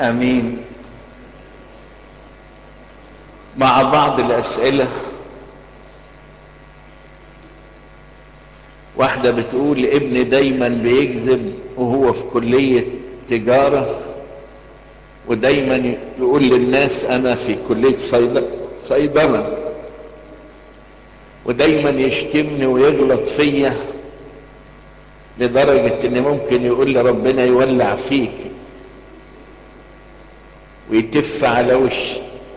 امين مع بعض الاسئلة واحدة بتقول ابني دايما بيكذب وهو في كلية تجارة ودايما يقول للناس انا في كلية صيدلة ودايما يشتمني ويغلط فيا لدرجة ان ممكن يقول لي ربنا يولع فيك ويتف على وشي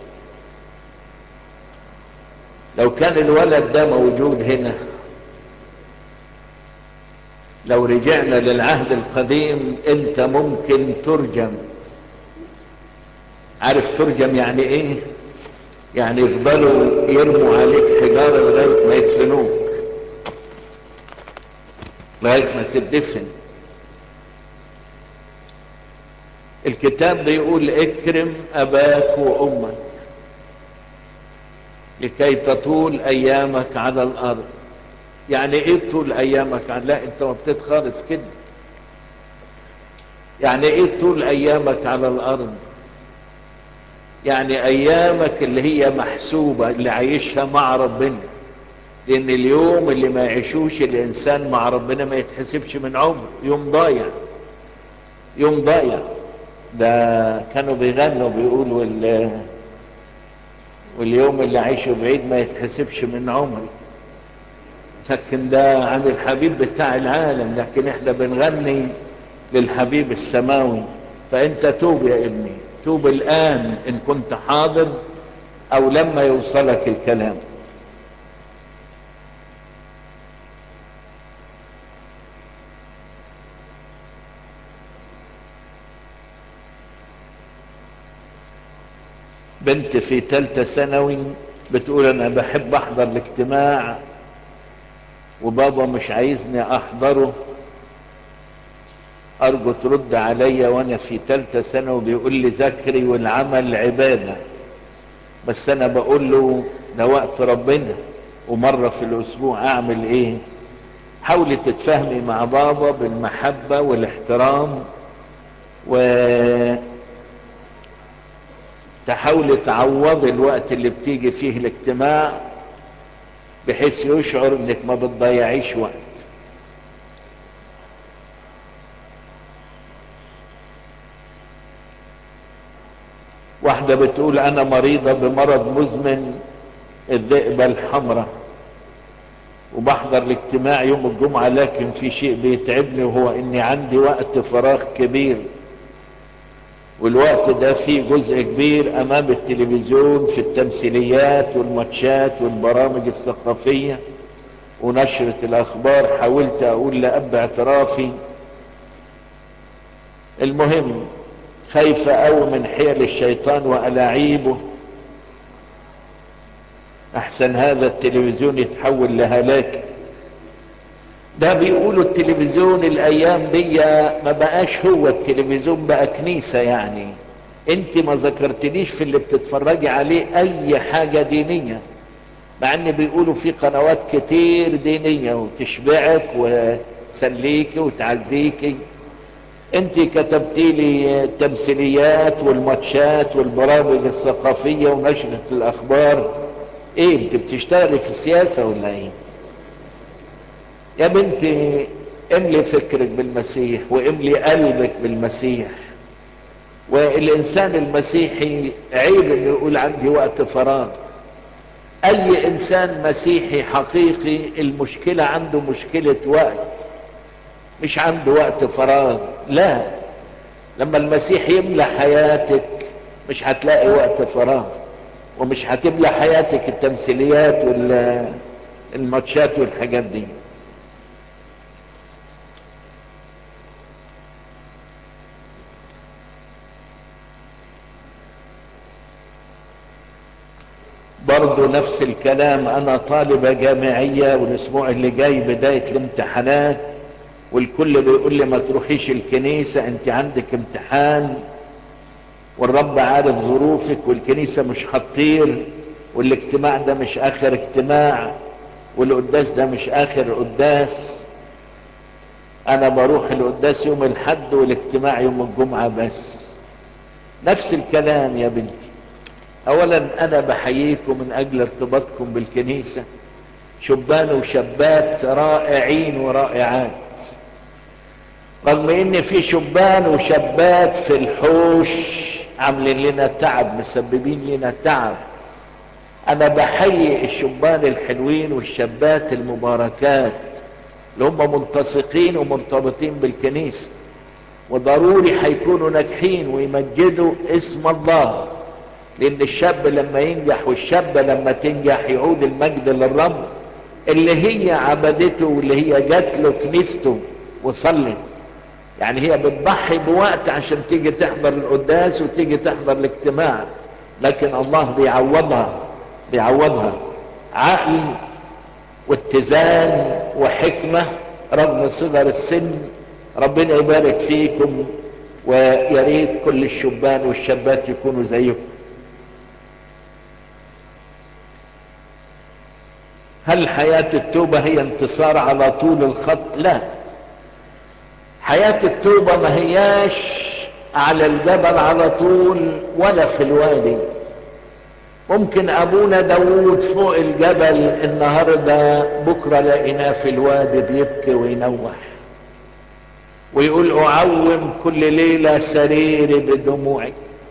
لو كان الولد ده موجود هنا لو رجعنا للعهد القديم انت ممكن ترجم عارف ترجم يعني ايه يعني يفضلوا يرموا عليك حجارة لغاية ما يدفنوك لغاية ما تدفن الكتاب بيقول اكرم اباك وامك لكي تطول ايامك على الارض يعني ايه طول ايامك على لا انت ما بتتخالص كده يعني ايه طول ايامك على الارض يعني ايامك اللي هي محسوبة اللي عايشها مع ربنا لان اليوم اللي ما يعيشوش الانسان مع ربنا ما يتحسبش من عمر يوم ضايع يوم ضايع ده كانوا بيغنوا بيقولوا وال واليوم اللي عايشه بعيد ما يتحسبش من عمري لكن ده عن الحبيب بتاع العالم لكن احنا بنغني للحبيب السماوي فانت توب يا ابني توب الان ان كنت حاضر او لما يوصلك الكلام بنت في تالتة ثانوي بتقول انا بحب احضر الاجتماع وبابا مش عايزني احضره ارجو ترد عليا وانا في تالتة ثانوي بيقول لي ذاكري والعمل عبادة بس انا بقول له ده وقت ربنا ومرة في الاسبوع اعمل ايه حاولي تتفاهمي مع بابا بالمحبة والاحترام و تحاولي تعوضي الوقت اللي بتيجي فيه الاجتماع بحيث يشعر انك ما بتضيعيش وقت واحدة بتقول انا مريضة بمرض مزمن الذئبة الحمراء وبحضر الاجتماع يوم الجمعة لكن في شيء بيتعبني وهو اني عندي وقت فراغ كبير والوقت ده فيه جزء كبير امام التلفزيون في التمثيليات والماتشات والبرامج الثقافية ونشرة الاخبار حاولت اقول لاب اعترافي المهم خايفة او من حيل الشيطان والاعيبه احسن هذا التلفزيون يتحول لهلاك ده بيقولوا التلفزيون الايام دي ما بقاش هو التلفزيون بقى كنيسة يعني انت ما ذكرتنيش في اللي بتتفرجي عليه اي حاجة دينية مع ان بيقولوا في قنوات كتير دينية وتشبعك وتسليكي وتعزيكي انت كتبتي لي التمثيليات والماتشات والبرامج الثقافية ونشرة الاخبار ايه انت بتشتغلي في السياسة ولا ايه يا بنتي املي فكرك بالمسيح واملي قلبك بالمسيح والانسان المسيحي عيب انه يقول عندي وقت فراغ اي انسان مسيحي حقيقي المشكلة عنده مشكلة وقت مش عنده وقت فراغ لا لما المسيح يملى حياتك مش هتلاقي وقت فراغ ومش هتملى حياتك التمثيليات والماتشات والحاجات دي برضو نفس الكلام انا طالبة جامعية والاسبوع اللي جاي بداية الامتحانات والكل بيقول لي ما تروحيش الكنيسة انت عندك امتحان والرب عارف ظروفك والكنيسة مش هتطير والاجتماع ده مش اخر اجتماع والقداس ده مش اخر قداس انا بروح القداس يوم الحد والاجتماع يوم الجمعة بس نفس الكلام يا بنتي اولا انا بحييكم من اجل ارتباطكم بالكنيسة شبان وشابات رائعين ورائعات رغم ان في شبان وشابات في الحوش عاملين لنا تعب مسببين لنا تعب انا بحيي الشبان الحلوين والشابات المباركات اللي هم ملتصقين ومرتبطين بالكنيسة وضروري هيكونوا ناجحين ويمجدوا اسم الله لان الشاب لما ينجح والشابة لما تنجح يعود المجد للرب اللي هي عبدته واللي هي جات له كنيسته وصلت يعني هي بتضحي بوقت عشان تيجي تحضر القداس وتيجي تحضر الاجتماع لكن الله بيعوضها بيعوضها عقل واتزان وحكمة رغم صغر السن ربنا يبارك فيكم ويا ريت كل الشبان والشابات يكونوا زيكم هل حياة التوبة هي انتصار على طول الخط لا حياة التوبة ما هياش على الجبل على طول ولا في الوادي ممكن ابونا داود فوق الجبل النهاردة بكرة لقيناه في الوادي بيبكي وينوح ويقول اعوم كل ليلة سريري بدموعي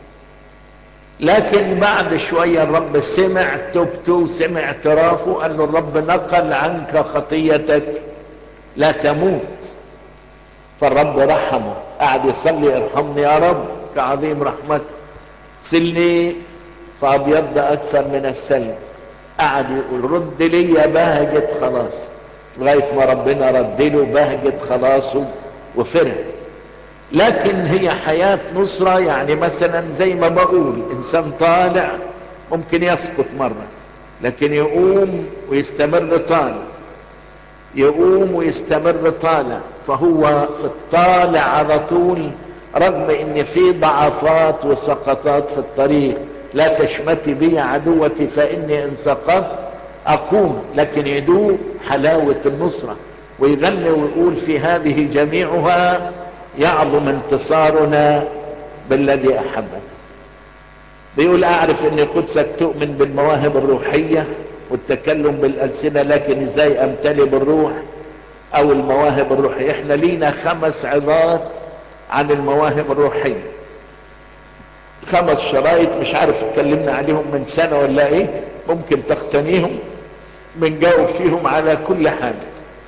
لكن بعد شوية الرب سمع توبته وسمع اعترافه قال له الرب نقل عنك خطيتك لا تموت فالرب رحمه قعد يصلي ارحمني يا رب كعظيم رحمتك سلني فابيض اكثر من السلم قعد يقول رد لي بهجة خلاص لغاية ما ربنا رد له بهجة خلاصه وفرح لكن هي حياة نصرة يعني مثلا زي ما بقول انسان طالع ممكن يسقط مرة لكن يقوم ويستمر طالع يقوم ويستمر طالع فهو في الطالع على طول رغم ان في ضعفات وسقطات في الطريق لا تشمتي بي عدوتي فاني ان سقطت اقوم لكن يدوق حلاوة النصرة ويغني ويقول في هذه جميعها يعظم انتصارنا بالذي احبنا بيقول اعرف ان قدسك تؤمن بالمواهب الروحية والتكلم بالالسنة لكن ازاي امتلي بالروح او المواهب الروحية احنا لينا خمس عظات عن المواهب الروحية خمس شرايط مش عارف اتكلمنا عليهم من سنة ولا ايه ممكن تقتنيهم بنجاوب فيهم على كل حاجة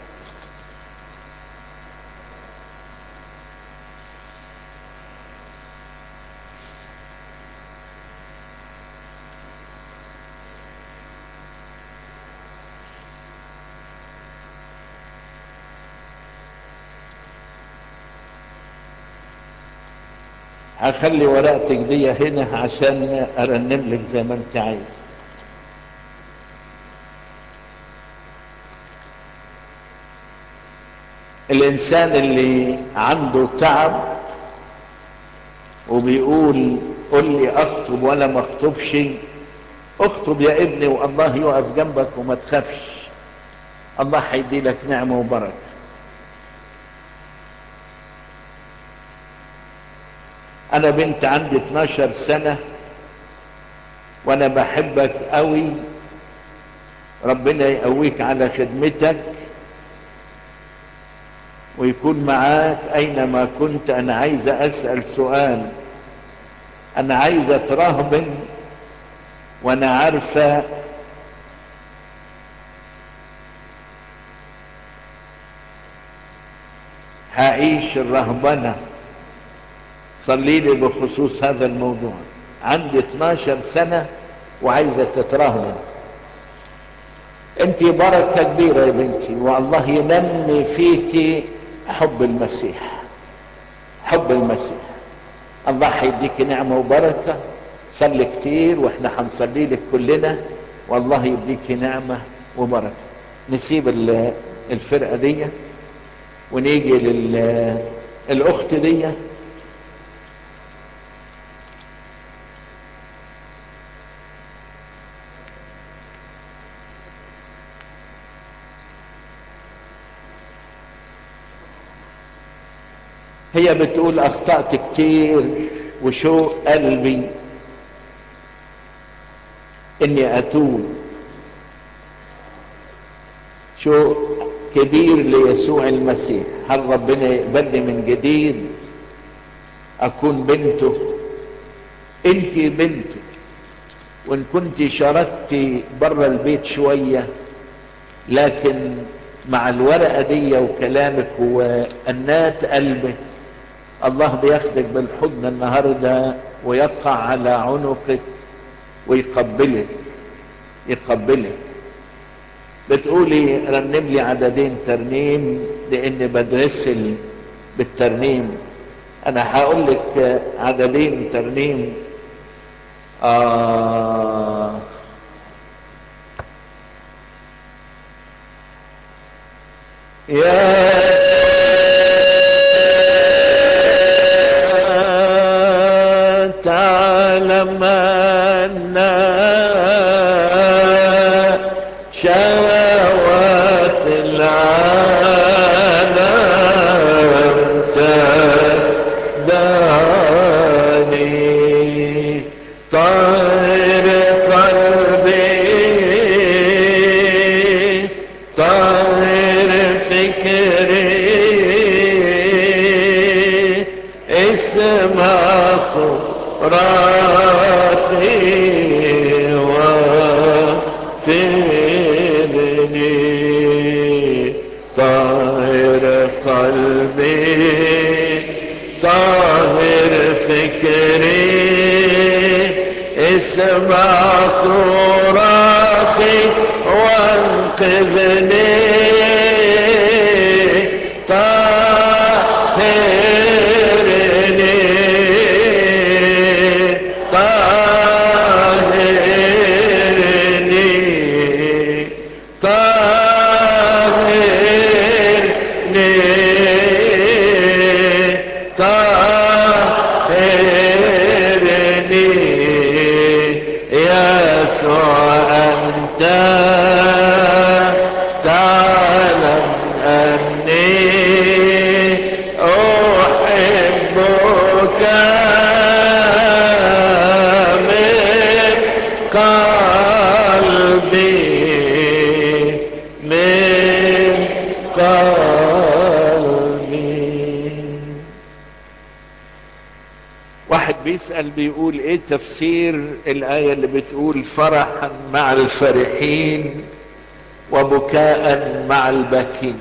هخلي ورقتك دي هنا عشان ارنم لك زي ما انت عايز الانسان اللي عنده تعب وبيقول قل لي اخطب ولا ما اخطبش اخطب يا ابني والله يقف جنبك وما تخافش الله هيدي لك نعمه وبركه انا بنت عندي 12 سنة وانا بحبك قوي ربنا يقويك على خدمتك ويكون معاك اينما كنت انا عايز اسأل سؤال انا عايز اترهبن وانا عارفة هعيش الرهبنه صلي لي بخصوص هذا الموضوع عندي 12 سنة وعايزة تترهبن انت بركة كبيرة يا بنتي والله ينمي فيك حب المسيح حب المسيح الله هيديك نعمة وبركة صلي كتير واحنا هنصلي لك كلنا والله يديك نعمة وبركة نسيب الفرقة دي ونيجي للأخت دي هي بتقول اخطأت كتير وشوق قلبي اني اتوب شوق كبير ليسوع المسيح هل ربنا يقبلني من جديد اكون بنته انت بنته وان كنت شردتي بره البيت شوية لكن مع الورقة دي وكلامك وأنات قلبك الله بياخدك بالحضن النهاردة ويقع على عنقك ويقبلك يقبلك بتقولي رنم لي عددين ترنيم لاني بدرسل بالترنيم انا هقول لك عددين ترنيم آه يا تعلم أن شهوات العالم تداني طهر قلبي طهر فكري اسمع صراخي وفدني طهر قلبي طهر فكري اسمع صراخي وانقذني طهرني طهرني طهرني طهرني يسوع أنت تعلم أني أحبك من قلبي من قلبي واحد بيسأل بيقول ايه تفسير الآية اللي بتقول فرحا مع الفرحين وبكاء مع الباكين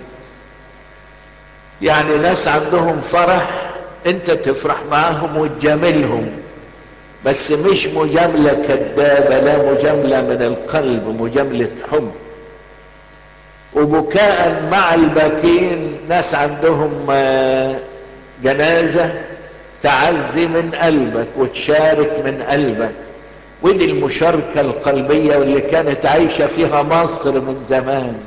يعني ناس عندهم فرح انت تفرح معاهم وتجاملهم بس مش مجاملة كذابة لا مجاملة من القلب مجاملة حب وبكاء مع الباكين ناس عندهم آه، جنازة تعزي من قلبك وتشارك من قلبك ودي المشاركة القلبية واللي كانت عايشة فيها مصر من زمان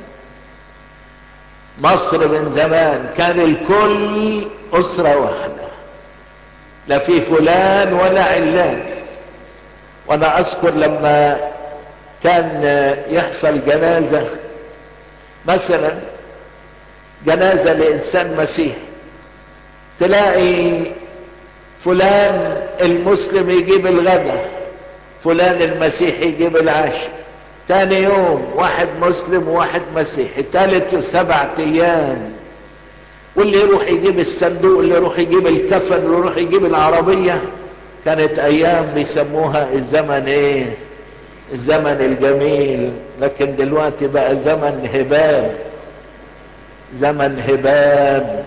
مصر من زمان كان الكل أسرة واحدة لا في فلان ولا علان وانا اذكر لما كان يحصل جنازة مثلا جنازة لانسان مسيحي تلاقي فلان المسلم يجيب الغداء فلان المسيحي يجيب العشاء تاني يوم واحد مسلم وواحد مسيحي تالت سبعة ايام واللي يروح يجيب الصندوق اللي يروح يجيب الكفن اللي يروح يجيب العربية كانت ايام بيسموها الزمن ايه الزمن الجميل لكن دلوقتي بقى زمن هباب زمن هباب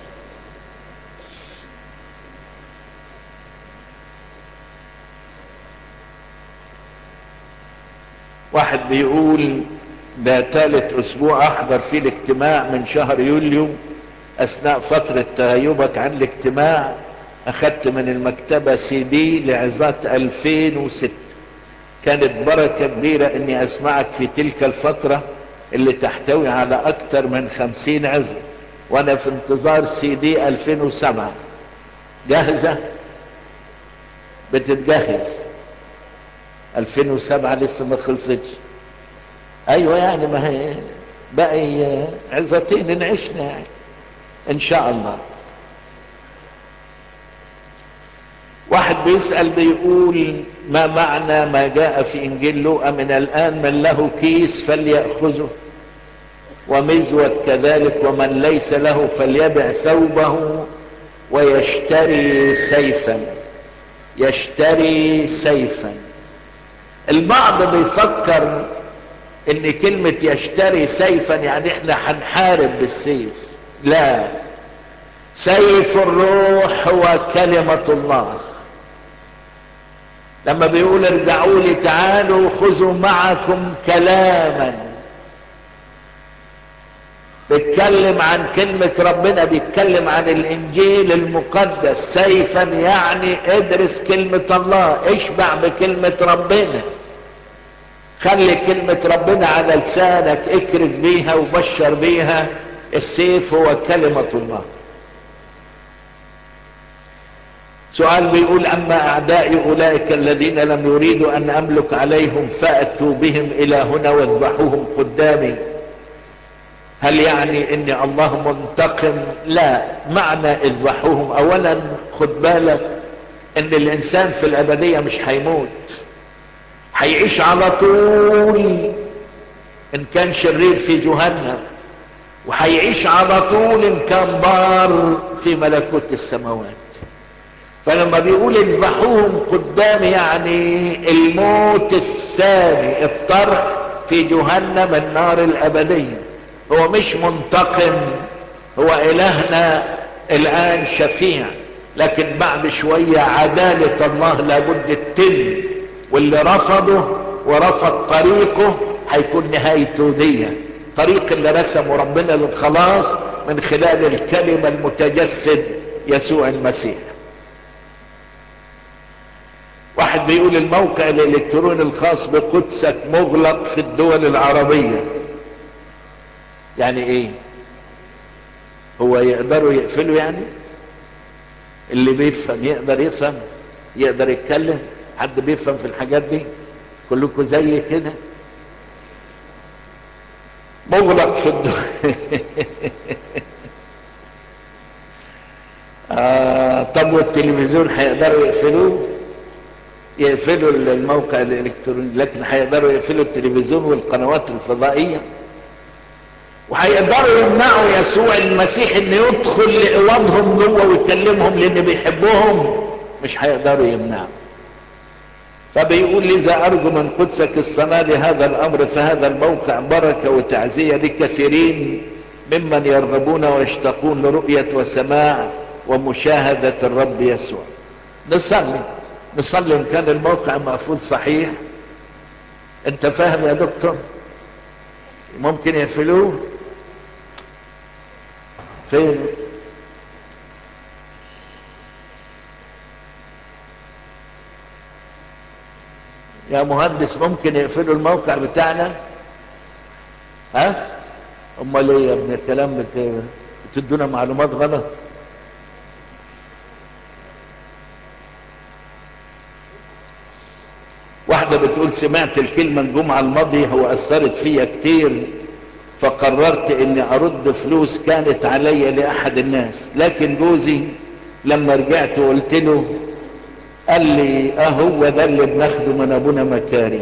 واحد بيقول ده ثالث اسبوع احضر فيه الاجتماع من شهر يوليو اثناء فترة تغيبك عن الاجتماع اخدت من المكتبة سي دي لعظات 2006 كانت بركة كبيرة اني اسمعك في تلك الفترة اللي تحتوي على اكتر من خمسين عظة وانا في انتظار سي دي 2007 جاهزة بتتجهز 2007 لسه ما خلصتش ايوه يعني ما هي باقي عظتين نعيشنا يعني ان شاء الله واحد بيسأل بيقول ما معنى ما جاء في انجيل لوقا من الان من له كيس فليأخذه ومزود كذلك ومن ليس له فليبع ثوبه ويشتري سيفا يشتري سيفا البعض بيفكر ان كلمة يشتري سيفا يعني احنا هنحارب بالسيف لا سيف الروح هو كلمة الله لما بيقول ارجعوا لي تعالوا خذوا معكم كلاما بيتكلم عن كلمة ربنا بيتكلم عن الانجيل المقدس سيفا يعني ادرس كلمة الله اشبع بكلمة ربنا خلي كلمة ربنا على لسانك اكرز بيها وبشر بيها السيف هو كلمة الله سؤال بيقول اما اعدائي اولئك الذين لم يريدوا ان املك عليهم فاتوا بهم الى هنا واذبحوهم قدامي هل يعني ان الله منتقم لا معنى اذبحوهم اولا خد بالك ان الانسان في الابدية مش هيموت هيعيش على طول ان كان شرير في جهنم وهيعيش على طول ان كان بار في ملكوت السماوات فلما بيقول اذبحوهم قدام يعني الموت الثاني الطرح في جهنم النار الابديه هو مش منتقم هو الهنا الان شفيع لكن بعد شوية عدالة الله لابد تتم واللي رفضه ورفض طريقه هيكون نهايته دي طريق اللي رسمه ربنا للخلاص من خلال الكلمة المتجسد يسوع المسيح واحد بيقول الموقع الالكتروني الخاص بقدسك مغلق في الدول العربية يعني ايه هو يقدروا يقفلوا يعني اللي بيفهم يقدر يفهم يقدر يتكلم حد بيفهم في الحاجات دي كلكم زي كده مغلق في الدول آه طب والتلفزيون هيقدروا يقفلوه يقفلوا الموقع الالكتروني لكن هيقدروا يقفلوا التلفزيون والقنوات الفضائيه وهيقدروا يمنعوا يسوع المسيح انه يدخل لعوضهم جوه ويكلمهم لان بيحبوهم مش هيقدروا يمنعوا فبيقول لذا ارجو من قدسك الصلاة لهذا الامر فهذا الموقع بركة وتعزية لكثيرين ممن يرغبون ويشتاقون لرؤية وسماع ومشاهدة الرب يسوع نصلي نصلي ان كان الموقع مقفول صحيح انت فاهم يا دكتور ممكن يقفلوه فين يا مهندس ممكن يقفلوا الموقع بتاعنا ها امال ايه يا ابن الكلام بت... بتدونا معلومات غلط واحدة بتقول سمعت الكلمة الجمعة الماضية وأثرت فيا كتير فقررت اني ارد فلوس كانت عليا لاحد الناس لكن جوزي لما رجعت وقلت له قال لي اهو ده اللي بناخده من ابونا مكاري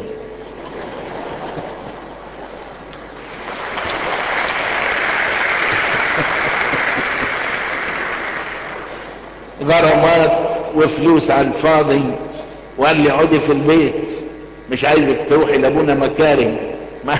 غرامات وفلوس على الفاضي وقال لي اقعدي في البيت مش عايزك تروحي لابونا مكاري ما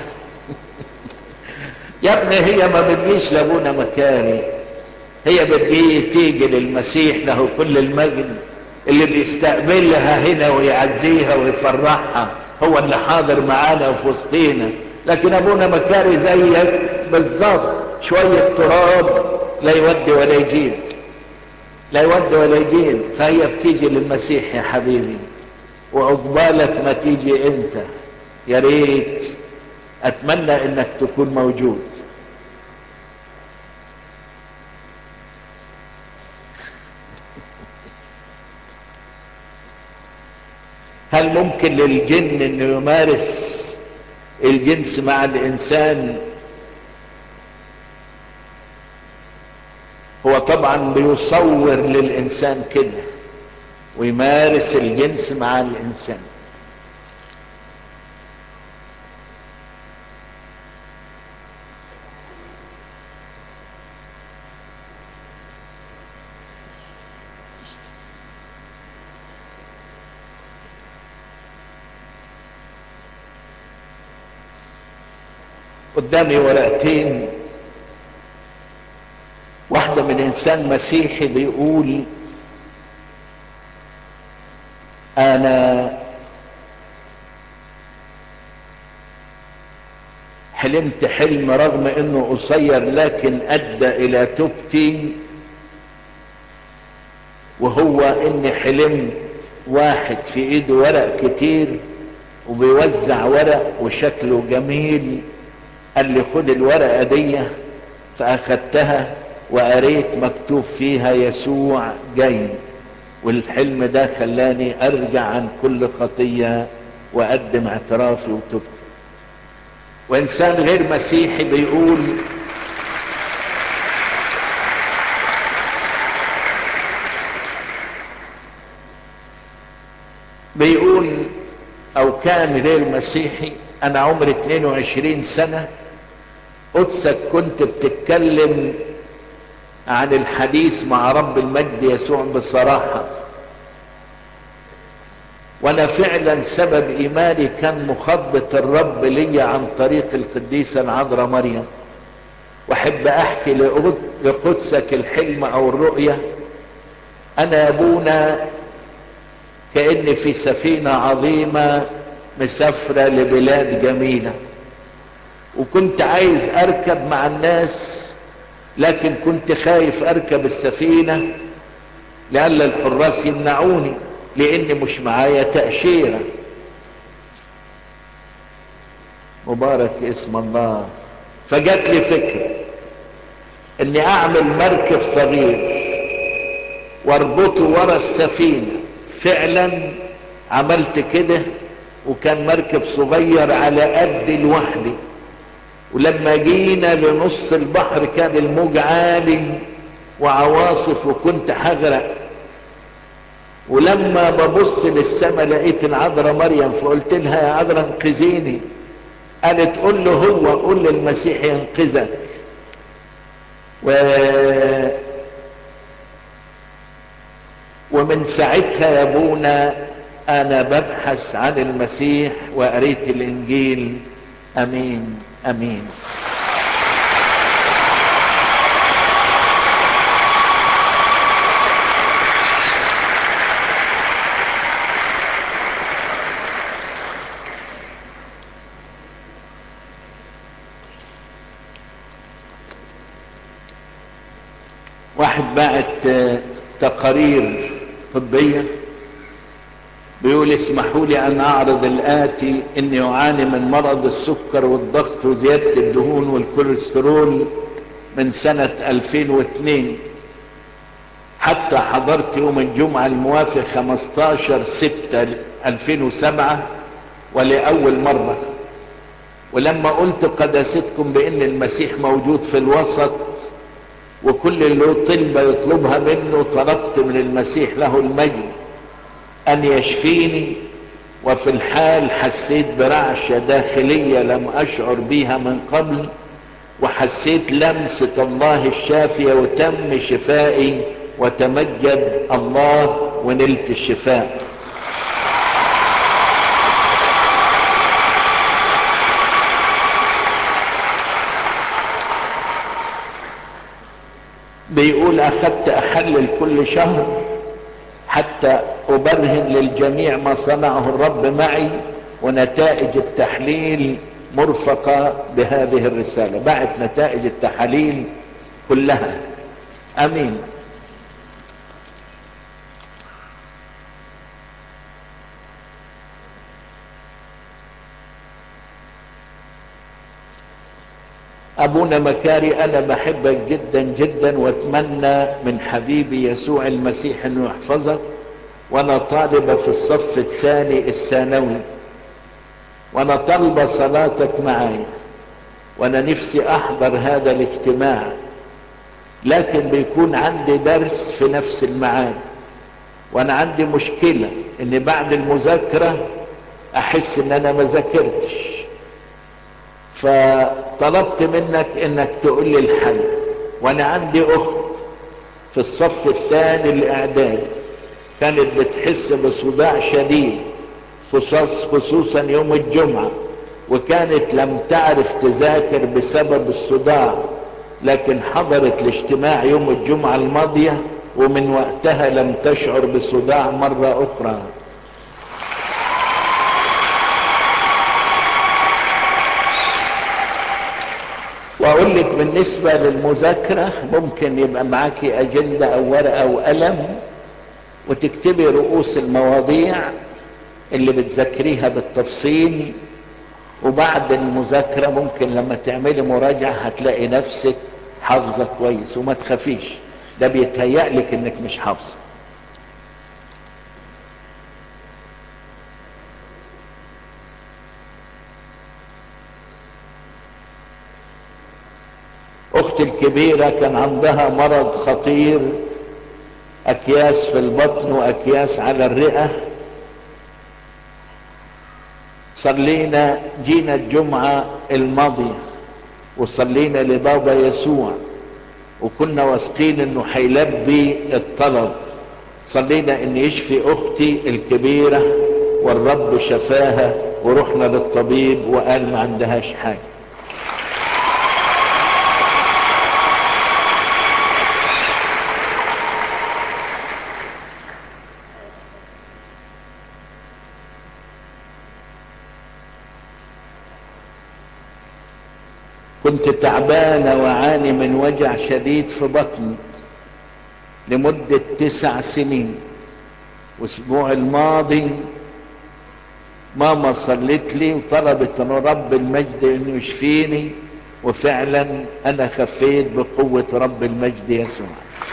يا ابني هي ما بتجيش لابونا مكاري هي بتجي تيجي للمسيح له كل المجد اللي بيستقبلها هنا ويعزيها ويفرحها هو اللي حاضر معانا في وسطينا لكن ابونا مكاري زيك بالظبط شوية تراب لا يودي ولا يجيب لا يودي ولا يجيب فهي بتيجي للمسيح يا حبيبي وعقبالك ما تيجي انت يا ريت اتمنى انك تكون موجود هل ممكن للجن انه يمارس الجنس مع الانسان هو طبعا بيصور للانسان كده ويمارس الجنس مع الانسان قدامي ورقتين واحدة من انسان مسيحي بيقول انا حلمت حلم رغم انه قصير لكن ادى الى توبتي وهو اني حلمت واحد في ايده ورق كتير وبيوزع ورق وشكله جميل قال لي خد الورقة دي فاخدتها وقريت مكتوب فيها يسوع جاي والحلم ده خلاني ارجع عن كل خطية واقدم اعترافي وتوبتي وانسان غير مسيحي بيقول بيقول او كان غير مسيحي انا عمري 22 سنة قدسك كنت بتتكلم عن الحديث مع رب المجد يسوع بصراحة وانا فعلا سبب ايماني كان مخبط الرب لي عن طريق القديسة العذراء مريم واحب احكي لقدسك الحلم او الرؤية انا يا ابونا كأني في سفينة عظيمة مسافرة لبلاد جميلة وكنت عايز اركب مع الناس لكن كنت خايف اركب السفينة لألا الحراس يمنعوني لان مش معايا تأشيرة مبارك اسم الله فجات لي فكرة اني اعمل مركب صغير واربطه ورا السفينة فعلا عملت كده وكان مركب صغير على قد لوحدي ولما جينا لنص البحر كان الموج عالي وعواصف وكنت هغرق ولما ببص للسماء لقيت العذراء مريم فقلت لها يا عذراء انقذيني قالت قول له هو قول للمسيح ينقذك و ومن ساعتها يا ابونا انا ببحث عن المسيح وقريت الانجيل امين امين واحد باعت تقارير طبية بيقول اسمحوا لي ان اعرض الاتي اني اعاني من مرض السكر والضغط وزيادة الدهون والكوليسترول من سنة 2002 حتى حضرت يوم الجمعة الموافق 15 6 2007 ولأول مرة ولما قلت قداستكم بان المسيح موجود في الوسط وكل اللي طلبة يطلبها منه طلبت من المسيح له المجد ان يشفيني وفي الحال حسيت برعشة داخلية لم اشعر بيها من قبل وحسيت لمسة الله الشافية وتم شفائي وتمجد الله ونلت الشفاء بيقول اخذت احلل كل شهر حتى ابرهن للجميع ما صنعه الرب معي ونتائج التحليل مرفقة بهذه الرسالة بعت نتائج التحاليل كلها امين ابونا مكاري انا بحبك جدا جدا واتمنى من حبيبي يسوع المسيح انه يحفظك وانا طالبة في الصف الثاني الثانوي وانا طالبة صلاتك معايا وانا نفسي احضر هذا الاجتماع لكن بيكون عندي درس في نفس الميعاد وانا عندي مشكلة ان بعد المذاكرة احس ان انا ما ذاكرتش فطلبت منك انك تقول لي الحل وانا عندي اخت في الصف الثاني الاعدادي كانت بتحس بصداع شديد خصوص خصوصا يوم الجمعة وكانت لم تعرف تذاكر بسبب الصداع لكن حضرت الاجتماع يوم الجمعة الماضية ومن وقتها لم تشعر بصداع مرة اخرى واقول لك بالنسبة للمذاكرة ممكن يبقى معاكي اجندة او ورقة وقلم وتكتبي رؤوس المواضيع اللي بتذاكريها بالتفصيل وبعد المذاكرة ممكن لما تعملي مراجعة هتلاقي نفسك حافظة كويس وما تخافيش ده بيتهيأ لك انك مش حافظة اختي الكبيرة كان عندها مرض خطير اكياس في البطن واكياس على الرئة صلينا جينا الجمعة الماضية وصلينا لبابا يسوع وكنا واثقين انه هيلبي الطلب صلينا ان يشفي اختي الكبيرة والرب شفاها ورحنا للطبيب وقال ما عندهاش حاجة كنت تعبانة وعاني من وجع شديد في بطني لمدة تسع سنين واسبوع الماضي ماما صلت لي وطلبت من رب المجد انه يشفيني وفعلا انا خفيت بقوة رب المجد يسوع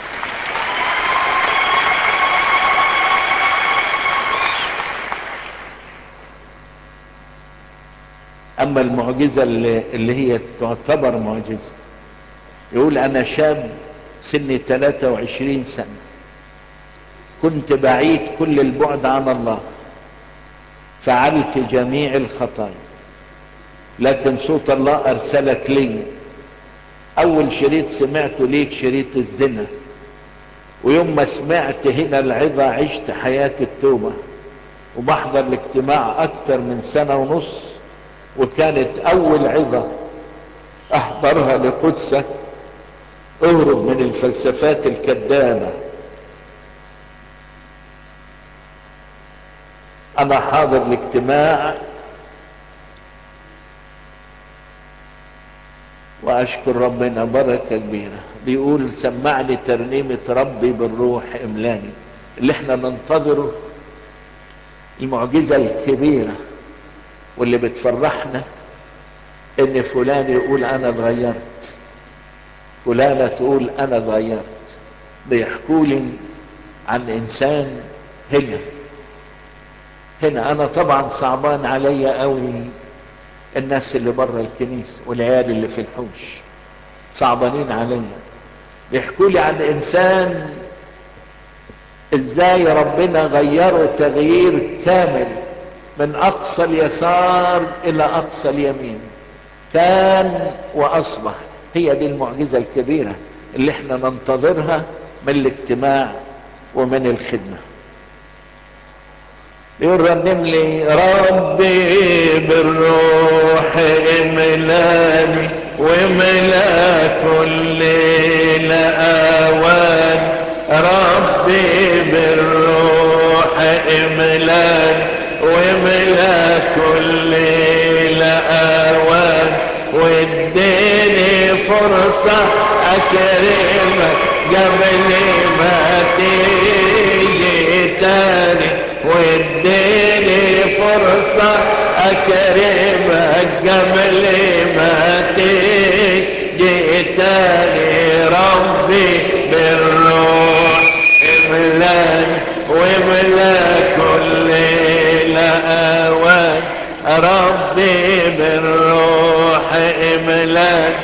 اما المعجزة اللي, اللي هي تعتبر معجزة يقول انا شاب سني 23 سنة كنت بعيد كل البعد عن الله فعلت جميع الخطايا لكن صوت الله ارسلك لي اول شريط سمعته ليك شريط الزنا ويوم ما سمعت هنا العظة عشت حياة التوبة وبحضر الاجتماع اكتر من سنة ونص وكانت اول عظة احضرها لقدسك اهرب من الفلسفات الكذابة انا حاضر الاجتماع واشكر ربنا بركة كبيرة بيقول سمعني ترنيمة ربي بالروح املاني اللي احنا ننتظره المعجزة الكبيرة واللي بتفرحنا ان فلان يقول انا اتغيرت فلانة تقول انا اتغيرت بيحكوا لي عن انسان هنا هنا انا طبعا صعبان عليا قوي الناس اللي بره الكنيسة والعيال اللي في الحوش صعبانين عليا بيحكوا لي عن انسان ازاي ربنا غيره تغيير كامل من اقصى اليسار الى اقصى اليمين كان واصبح هي دي المعجزة الكبيرة اللي احنا ننتظرها من الاجتماع ومن الخدمة يرنم لي ربي بالروح املاني وملا كل الاوان ربي بالروح املاني وملا كل الاوان واديني فرصة اكرمك قبل ما تيجي تاني واديني فرصة اكرمك قبل ما تيجي تاني ربي بالروح املاني واملا كل الاوان ربي بالروح املاني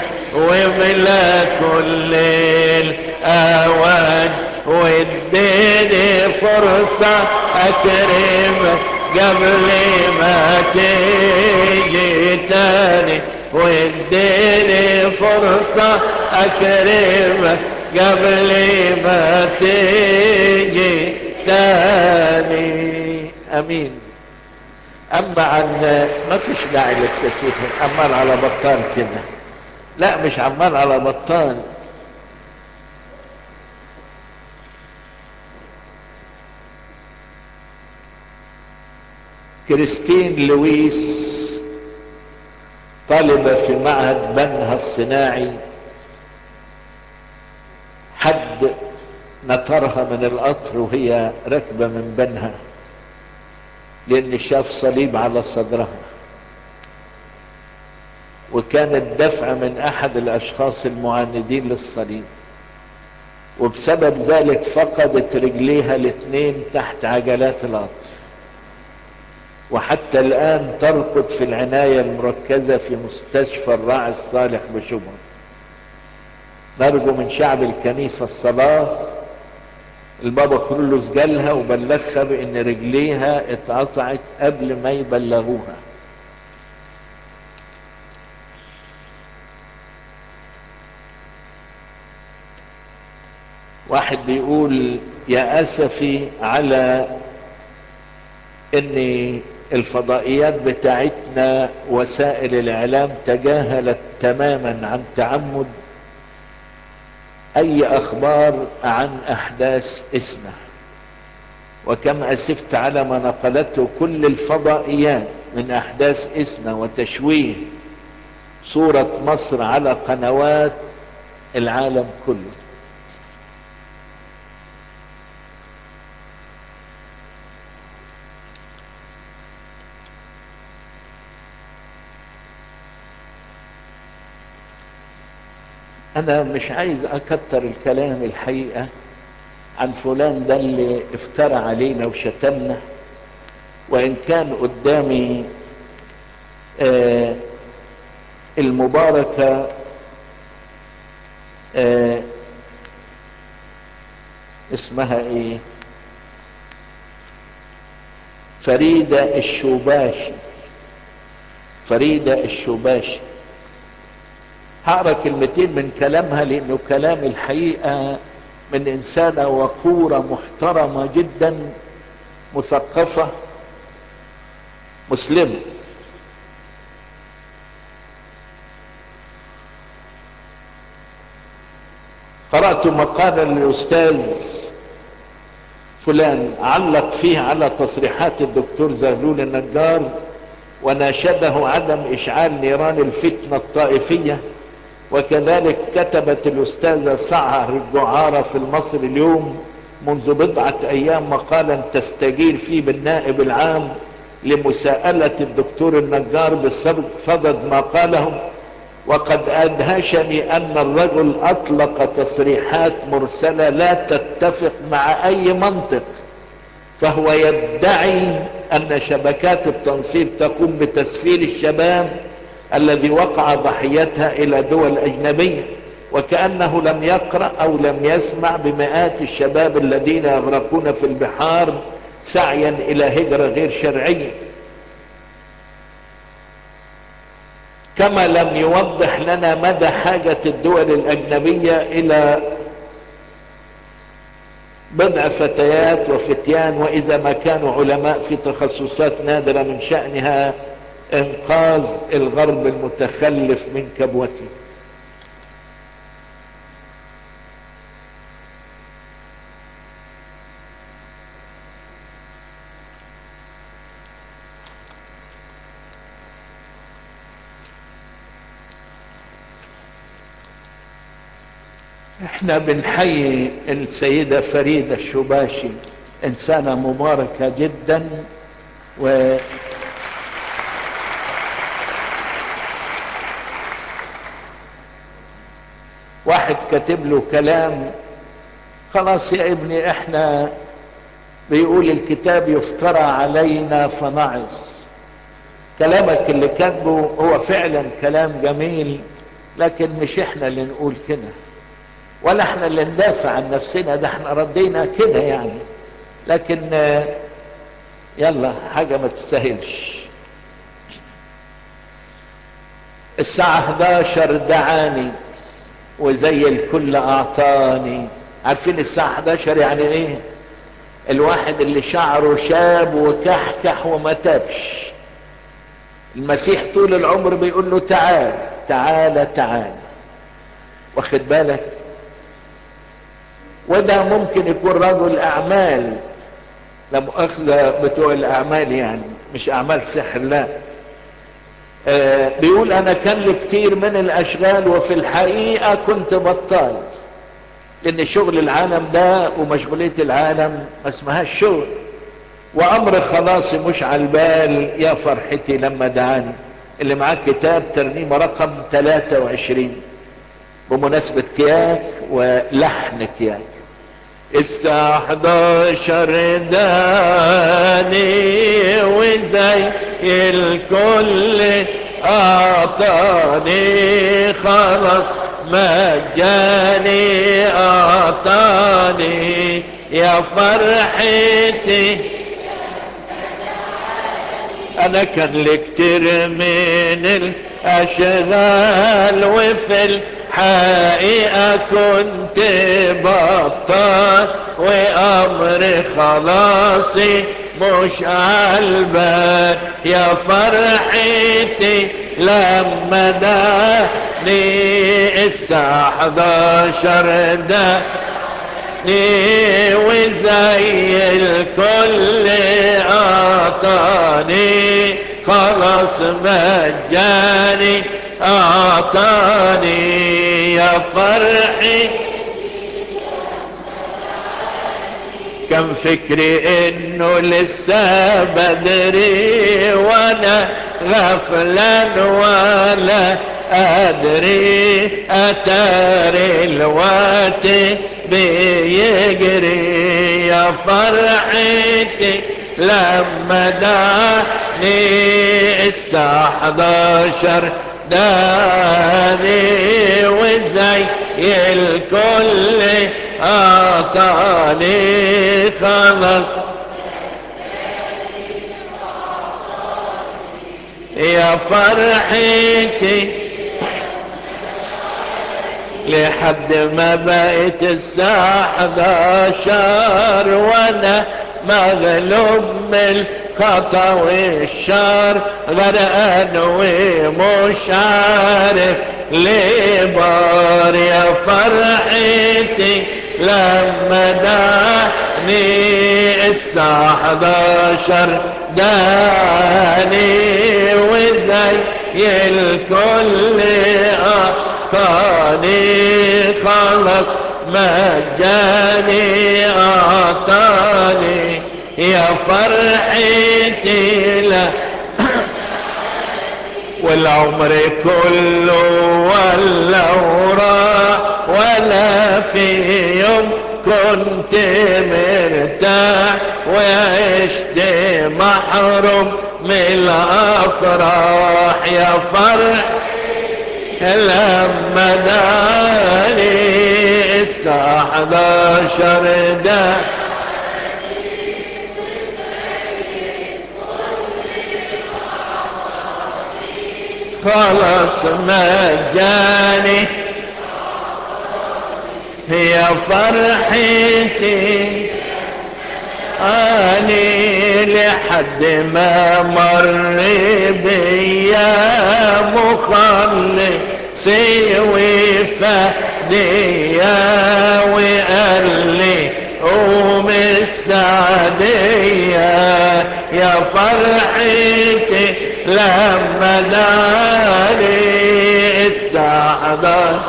واملا كل الاوان واديني فرصة فرصة اكرمك قبل ما تيجي تاني واديني فرصة اكرمك قبل ما تيجي تاني امين اما عن ما فيش داعي للتسييف عمال على بطال كده لا مش عمال على بطال كريستين لويس طالبة في معهد بنها الصناعي حد نطرها من القطر وهي راكبة من بنها لان شاف صليب على صدرها وكانت دفع من احد الاشخاص المعاندين للصليب وبسبب ذلك فقدت رجليها الاثنين تحت عجلات القطر وحتى الان ترقد في العناية المركزة في مستشفى الراعي الصالح بشبرا نرجو من شعب الكنيسة الصلاة البابا كرولوس جالها وبلغها بان رجليها اتقطعت قبل ما يبلغوها واحد بيقول يا اسفي على ان الفضائيات بتاعتنا وسائل الاعلام تجاهلت تماما عن تعمد اي اخبار عن احداث اسنا وكم اسفت على ما نقلته كل الفضائيات من احداث اسنا وتشويه صورة مصر على قنوات العالم كله انا مش عايز اكتر الكلام الحقيقة عن فلان ده اللي افترى علينا وشتمنا وان كان قدامي آه المباركة آه اسمها ايه فريدة الشوباشي فريدة الشوباشي هقرا كلمتين من كلامها لانه كلام الحقيقه من انسانه وقوره محترمه جدا مثقفه مسلمه قرات مقالا للاستاذ فلان علق فيه على تصريحات الدكتور زغلول النجار وناشده عدم اشعال نيران الفتنه الطائفيه وكذلك كتبت الأستاذة سعر الجعارة في المصري اليوم منذ بضعة أيام مقالا تستجير فيه بالنائب العام لمساءلة الدكتور النجار بصدد ما قاله وقد أدهشني أن الرجل أطلق تصريحات مرسلة لا تتفق مع أي منطق فهو يدعي أن شبكات التنصير تقوم بتسفير الشباب الذي وقع ضحيتها الى دول اجنبية وكأنه لم يقرأ او لم يسمع بمئات الشباب الذين يغرقون في البحار سعيا الى هجرة غير شرعية كما لم يوضح لنا مدى حاجة الدول الاجنبية الى بضع فتيات وفتيان واذا ما كانوا علماء في تخصصات نادرة من شأنها انقاذ الغرب المتخلف من كبوته احنا بنحيي السيدة فريدة الشباشي انسانة مباركة جدا و واحد كاتب له كلام خلاص يا ابني احنا بيقول الكتاب يفترى علينا فنعص كلامك اللي كاتبه هو فعلا كلام جميل لكن مش احنا اللي نقول كده ولا احنا اللي ندافع عن نفسنا ده احنا ردينا كده يعني لكن آه، يلا حاجة ما تستاهلش الساعة 11 دعاني وزي الكل اعطاني عارفين الساعة 11 يعني ايه الواحد اللي شعره شاب وكحكح وما تابش المسيح طول العمر بيقول له تعال تعال تعال واخد بالك وده ممكن يكون رجل اعمال لا مؤاخذة بتوع الاعمال يعني مش اعمال سحر لا آه بيقول انا كان لي كتير من الاشغال وفي الحقيقة كنت بطال لان شغل العالم ده ومشغولية العالم ما اسمهاش شغل وامر خلاصي مش على البال يا فرحتي لما دعاني اللي معاه كتاب ترنيمة رقم 23 بمناسبة كياك ولحن كياك الساعة 11 داني وزي الكل اعطاني خلاص مجاني اعطاني يا فرحتي انا كان لي كتير من الاشغال وفي الحقيقة كنت بطال وامر خلاصي مش عالبال يا فرحتي لما داني الساعة 11 ده وزي الكل اعطاني خلاص مجاني اعطاني يا فرحي كان فكري انه لسه بدري وانا غفلا ولا ادري اتاري الوقت بيجري يا فرحتي لما داني الساعة 11 داني وزي الكل اعطاني خلص يا فرحتي لحد ما بقيت الساعة 11 وانا مغلوب من الخطا والشر غرقان ومش عارف ليه بار يا فرحتي لما داني الساعة 11 داني وزي الكل اعطاني خلص مجاني اعطاني يا فرحتي لا والعمر كله ولا وراء ولا في يوم كنت مرتاح وعشت محروم من الافراح يا فرح لما داني الساعة 11 ده خلاص مجاني هي فرحتي اني لحد ما مر بيا مخلصي وفديا وقال لي قوم السعدية يا فرحتي لما داني السعدة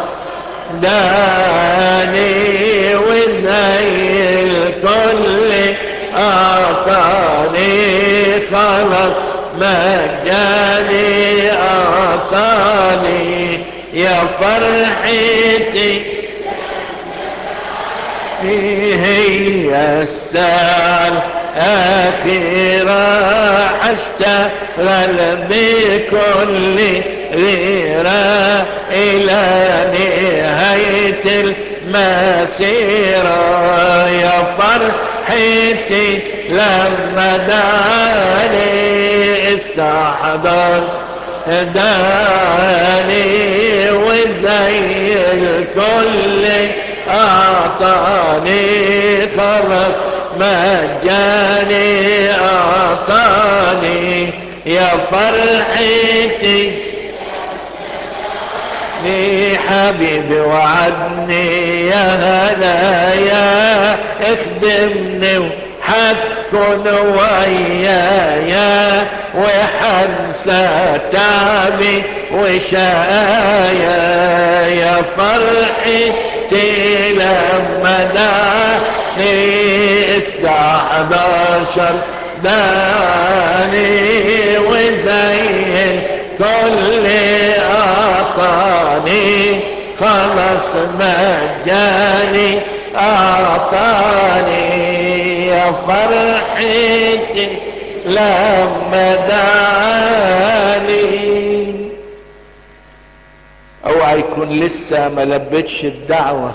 داني وزي الكل اعطاني خلص مجاني اعطاني يا فرحتي هي السال اخيرا اشتغل بكل غيرة الى نهاية المسيرة يا فرح فرحتي لما داني الساعة 11 داني وزي الكل اعطاني خلص مجاني اعطاني يا فرحتي لي حبيبي وعدني يا هنايا اخدمني حتكون ويايا وحنسى تعبي وشايا يا فرحتي لما داني الساعة 11 داني وزين كل اعطاني خلص مجاني اعطاني يا فرحتي لما داني اوعى يكون لسه ما لبتش الدعوة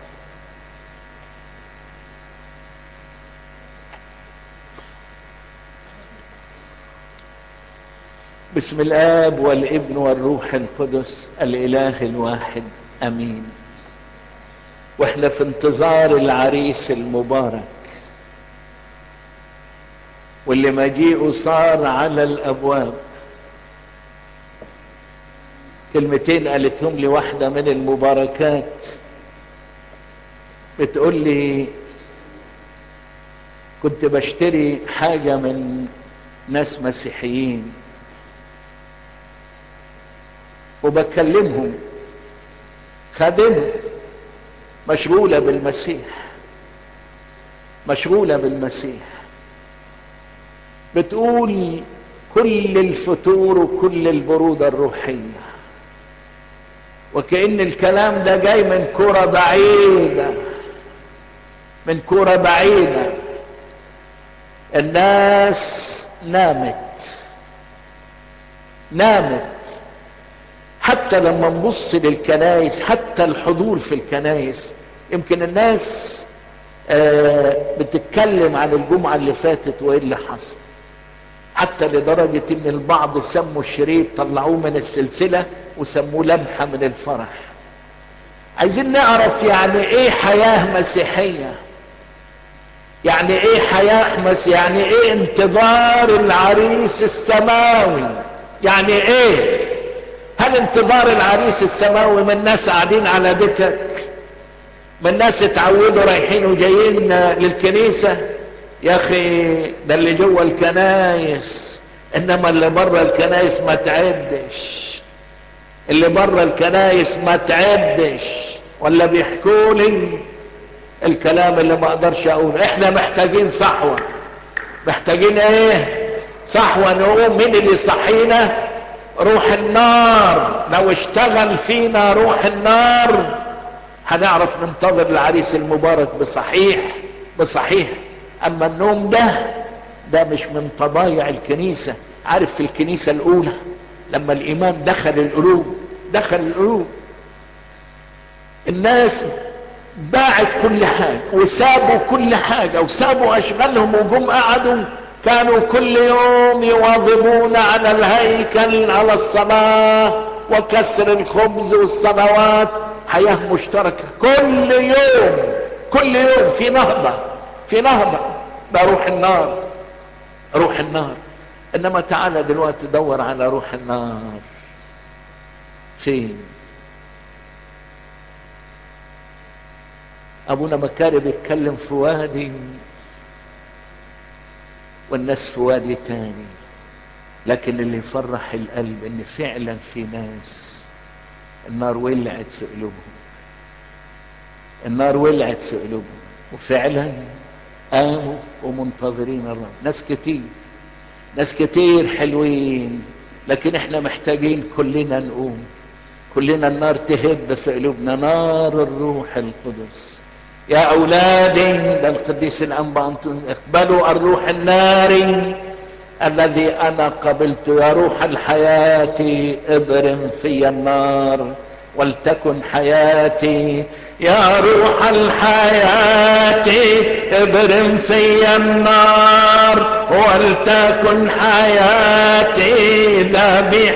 بسم الاب والابن والروح القدس الاله الواحد امين واحنا في انتظار العريس المبارك واللي مجيئه صار على الابواب كلمتين قالتهم لي واحده من المباركات بتقول لي كنت بشتري حاجه من ناس مسيحيين وبكلمهم خادمهم مشغولة بالمسيح مشغولة بالمسيح بتقول كل الفتور وكل البرودة الروحية وكأن الكلام ده جاي من كرة بعيدة من كرة بعيدة الناس نامت نامت حتى لما نبص للكنايس حتى الحضور في الكنايس يمكن الناس آه بتتكلم عن الجمعة اللي فاتت وايه اللي حصل حتى لدرجة ان البعض سموا الشريط طلعوه من السلسلة وسموه لمحة من الفرح عايزين نعرف يعني ايه حياة مسيحية يعني ايه حياة مس يعني ايه انتظار العريس السماوي يعني ايه هل انتظار العريس السماوي من ناس قاعدين على دكك من ناس اتعودوا رايحين وجايين للكنيسة يا اخي ده اللي جوه الكنايس انما اللي بره الكنايس ما تعدش اللي بره الكنايس ما تعدش ولا بيحكوا لي الكلام اللي ما اقدرش اقوله احنا محتاجين صحوة محتاجين ايه صحوة نقوم مين اللي صحينا روح النار لو اشتغل فينا روح النار هنعرف ننتظر العريس المبارك بصحيح بصحيح اما النوم ده ده مش من طبايع الكنيسة عارف في الكنيسة الاولى لما الايمان دخل القلوب دخل القلوب الناس باعت كل حاجة وسابوا كل حاجة وسابوا اشغالهم وجم قعدوا كانوا كل يوم يواظبون على الهيكل على الصلاة وكسر الخبز والصلوات حياة مشتركة كل يوم كل يوم في نهضة في نهضة ده روح النار روح النار انما تعالى دلوقتي دور على روح النار فين ابونا مكاري بيتكلم في وادي والناس في وادي تاني لكن اللي يفرح القلب ان فعلا في ناس النار ولعت في قلوبهم النار ولعت في قلوبهم وفعلا قاموا ومنتظرين الرب ناس كتير ناس كتير حلوين لكن احنا محتاجين كلنا نقوم كلنا النار تهب في قلوبنا نار الروح القدس يا اولادي ده القديس الانبا انتم اقبلوا الروح الناري الذي انا قبلت يا روح الحياة ابرم في النار ولتكن حياتي يا روح الحياة ابرم في النار ولتكن حياتي ذبيح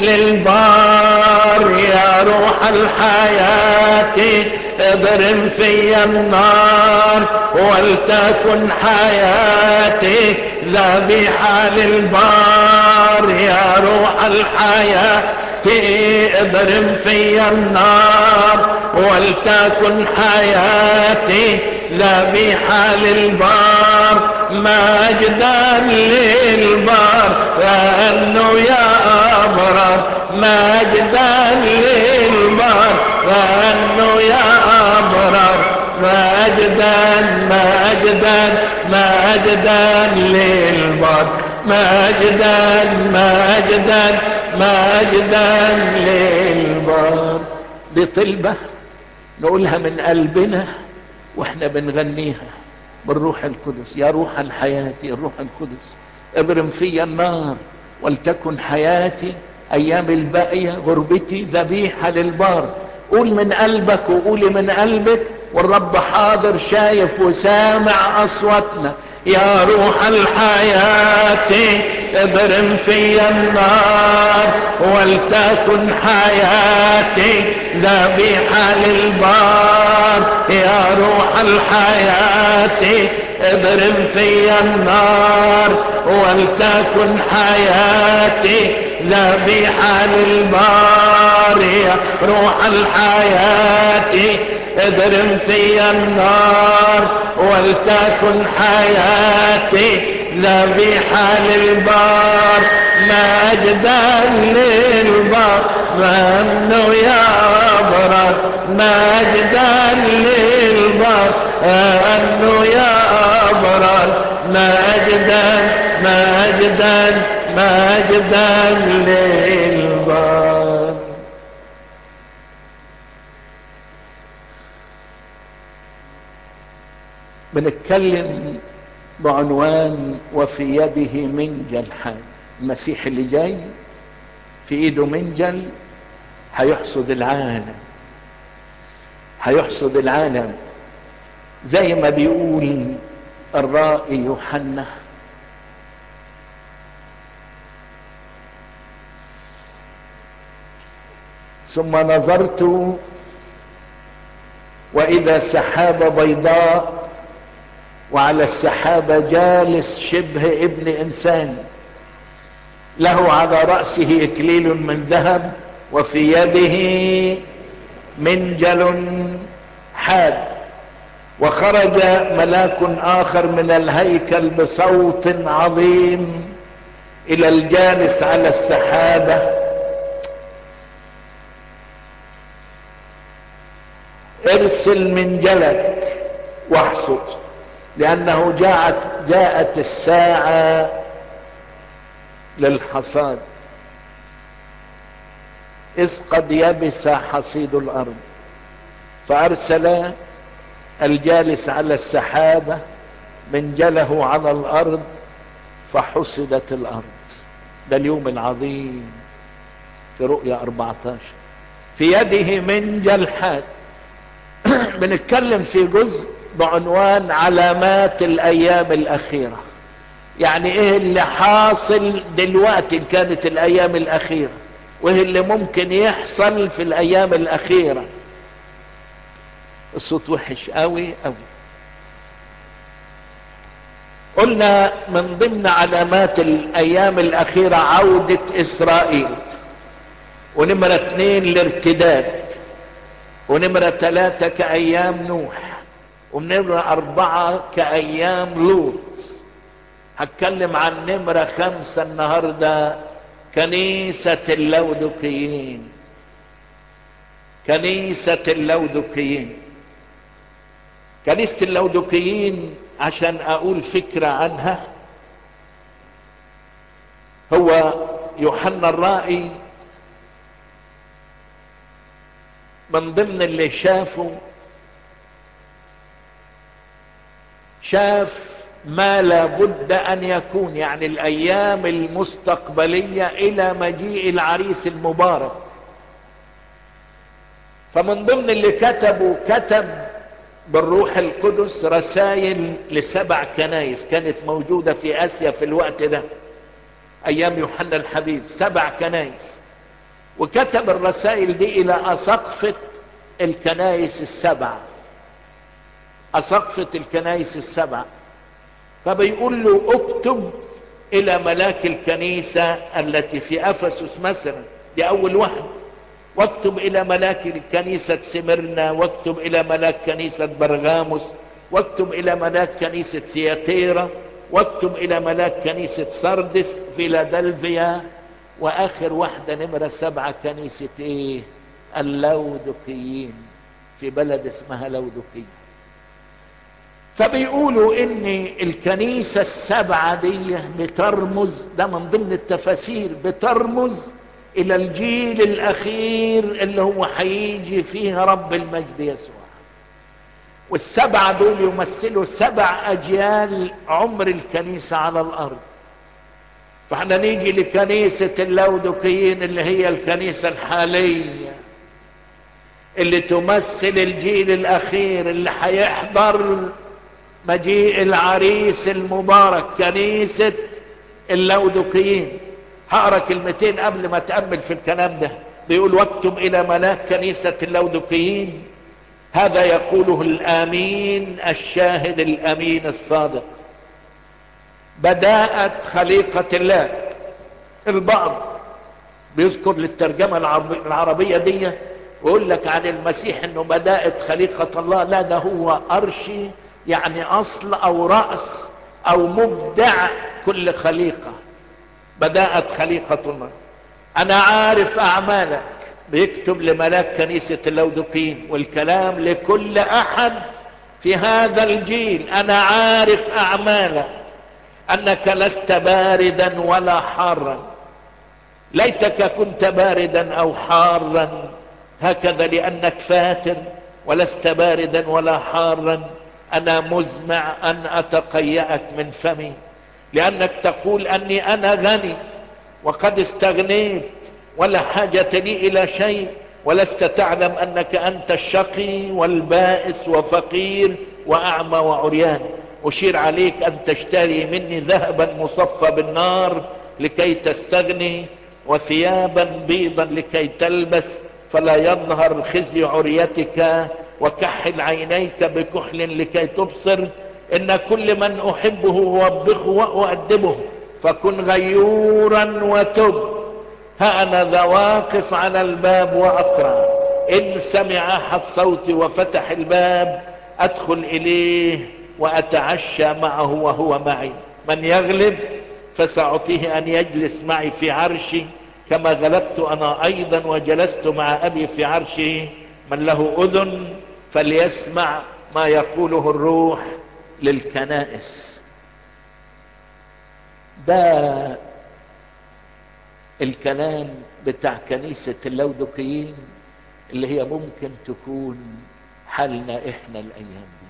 للبار يا روح الحياة ابرم في النار ولتكن حياتي ذبيحة للبار يا روح الحياة ابرم في النار ولتكن حياتي ذبيحة للبار مجدا للبار لأنه يا أبرار مجدا للبار لأنه يا أبرار مجدا مجدا مجدا للبار مجدا مجدا مجدا للبار دي طلبة نقولها من قلبنا واحنا بنغنيها بالروح القدس يا روح الحياة الروح القدس ابرم في النار ولتكن حياتي ايام الباقية غربتي ذبيحة للبار قول من قلبك وقولي من قلبك والرب حاضر شايف وسامع اصواتنا يا روح الحياة ابرم في النار ولتكن حياتي ذبيحة للبار يا روح الحياة ابرم في النار ولتكن حياتي ذبيحة للبار يا روح الحياة ابرم في النار ولتكن حياتي ذبيحة للبار مجدا للبار منه يا أبرار مجدا للبار أنه يا أبرار مجدا مجدا مجدا للبار بنتكلم بعنوان وفي يده منجل حي المسيح اللي جاي في ايده منجل هيحصد العالم هيحصد العالم زي ما بيقول الرائي يوحنا ثم نظرت واذا سحابه بيضاء وعلى السحابة جالس شبه ابن انسان له على رأسه اكليل من ذهب وفي يده منجل حاد وخرج ملاك اخر من الهيكل بصوت عظيم الى الجالس على السحابة ارسل منجلك واحصد لانه جاءت جاءت الساعة للحصاد اذ قد يبس حصيد الارض فارسل الجالس على السحابة منجله على الارض فحصدت الارض ده اليوم العظيم في رؤيا 14 في يده منجل حاد بنتكلم في جزء بعنوان علامات الايام الاخيرة يعني ايه اللي حاصل دلوقتي كانت الايام الاخيرة وايه اللي ممكن يحصل في الايام الاخيرة الصوت وحش قوي قوي قلنا من ضمن علامات الايام الاخيرة عودة اسرائيل ونمرة اتنين الارتداد ونمرة ثلاثة كايام نوح ونمرة اربعة كايام لوط هتكلم عن نمرة خمسة النهاردة كنيسة اللودقيين كنيسة اللودقيين كنيسة اللودقيين عشان اقول فكرة عنها هو يوحنا الرائي من ضمن اللي شافوا شاف ما لابد ان يكون يعني الايام المستقبلية الى مجيء العريس المبارك فمن ضمن اللي كتبوا كتب بالروح القدس رسائل لسبع كنايس كانت موجودة في اسيا في الوقت ده ايام يوحنا الحبيب سبع كنايس وكتب الرسائل دي الى اسقفة الكنايس السبع اسقفة الكنايس السبع فبيقول له اكتب الى ملاك الكنيسة التي في افسس مثلا دي اول واحد واكتب الى ملاك كنيسة سمرنا واكتب الى ملاك كنيسة برغاموس واكتب الى ملاك كنيسة ثياتيرا واكتب الى ملاك كنيسة سردس فيلادلفيا واخر واحدة نمرة سبعة كنيسة ايه اللودقيين في بلد اسمها لودقية فبيقولوا ان الكنيسة السبعة دي بترمز ده من ضمن التفاسير بترمز الى الجيل الاخير اللي هو هيجي فيه رب المجد يسوع والسبعة دول يمثلوا سبع اجيال عمر الكنيسة على الارض فاحنا نيجي لكنيسة اللودقيين اللي هي الكنيسة الحالية اللي تمثل الجيل الاخير اللي هيحضر مجيء العريس المبارك كنيسة اللودقيين هقرا كلمتين قبل ما تأمل في الكلام ده بيقول واكتب الى ملاك كنيسة اللودقيين هذا يقوله الامين الشاهد الامين الصادق بداءت خليقة الله البعض بيذكر للترجمة العربية دي ويقول لك عن المسيح انه بداءت خليقة الله لا ده هو ارشي يعني اصل او رأس او مبدع كل خليقة بداءت خليقة الله انا عارف اعمالك بيكتب لملاك كنيسة اللودقين والكلام لكل احد في هذا الجيل انا عارف اعمالك انك لست باردا ولا حارا ليتك كنت باردا او حارا هكذا لانك فاتر ولست باردا ولا حارا انا مزمع ان اتقيأك من فمي لانك تقول اني انا غني وقد استغنيت ولا حاجة لي الى شيء ولست تعلم انك انت الشقي والبائس وفقير واعمى وعريان اشير عليك ان تشتري مني ذهبا مصفى بالنار لكي تستغني وثيابا بيضا لكي تلبس فلا يظهر خزي عريتك وكحل عينيك بكحل لكي تبصر ان كل من احبه اوبخه واؤدبه فكن غيورا وتب ها انا ذا واقف على الباب واقرع ان سمع احد صوتي وفتح الباب ادخل اليه واتعشى معه وهو معي من يغلب فساعطيه ان يجلس معي في عرشي كما غلبت انا ايضا وجلست مع ابي في عرشه من له اذن فليسمع ما يقوله الروح للكنائس ده الكلام بتاع كنيسة اللودقيين اللي هي ممكن تكون حالنا احنا الايام دي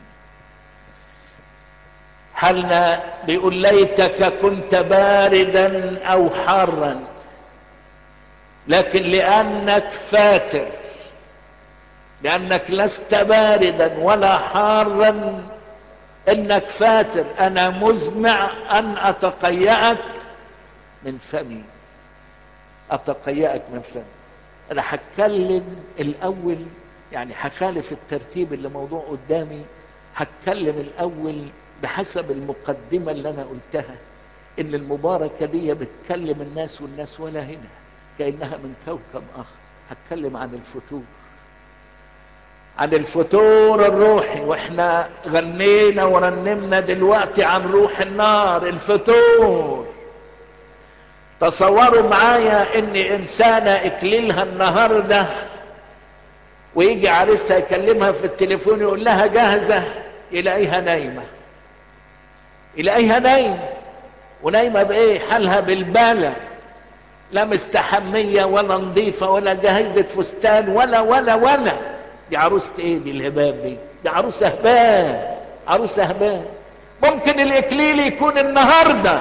حالنا بيقول ليتك كنت باردا او حارا لكن لانك فاتر لانك لست باردا ولا حارا انك فاتر انا مزمع ان اتقيأك من فمي اتقيأك من فمي انا هتكلم الاول يعني هخالف الترتيب اللي موضوع قدامي هتكلم الاول بحسب المقدمة اللي انا قلتها ان المباركة دي بتكلم الناس والناس ولا هنا كأنها من كوكب اخر هتكلم عن الفتور عن الفتور الروحي واحنا غنينا ورنمنا دلوقتي عن روح النار الفتور تصوروا معايا ان انسانة اكليلها النهاردة ويجي عريسها يكلمها في التليفون يقول لها جاهزة يلاقيها نايمة يلاقيها نايمة ونايمة بايه حالها بالبالة لا مستحمية ولا نظيفة ولا جاهزة فستان ولا ولا ولا دي عروسة ايه دي الهباب دي دي عروسة هباب عروسة هباب ممكن الاكليل يكون النهاردة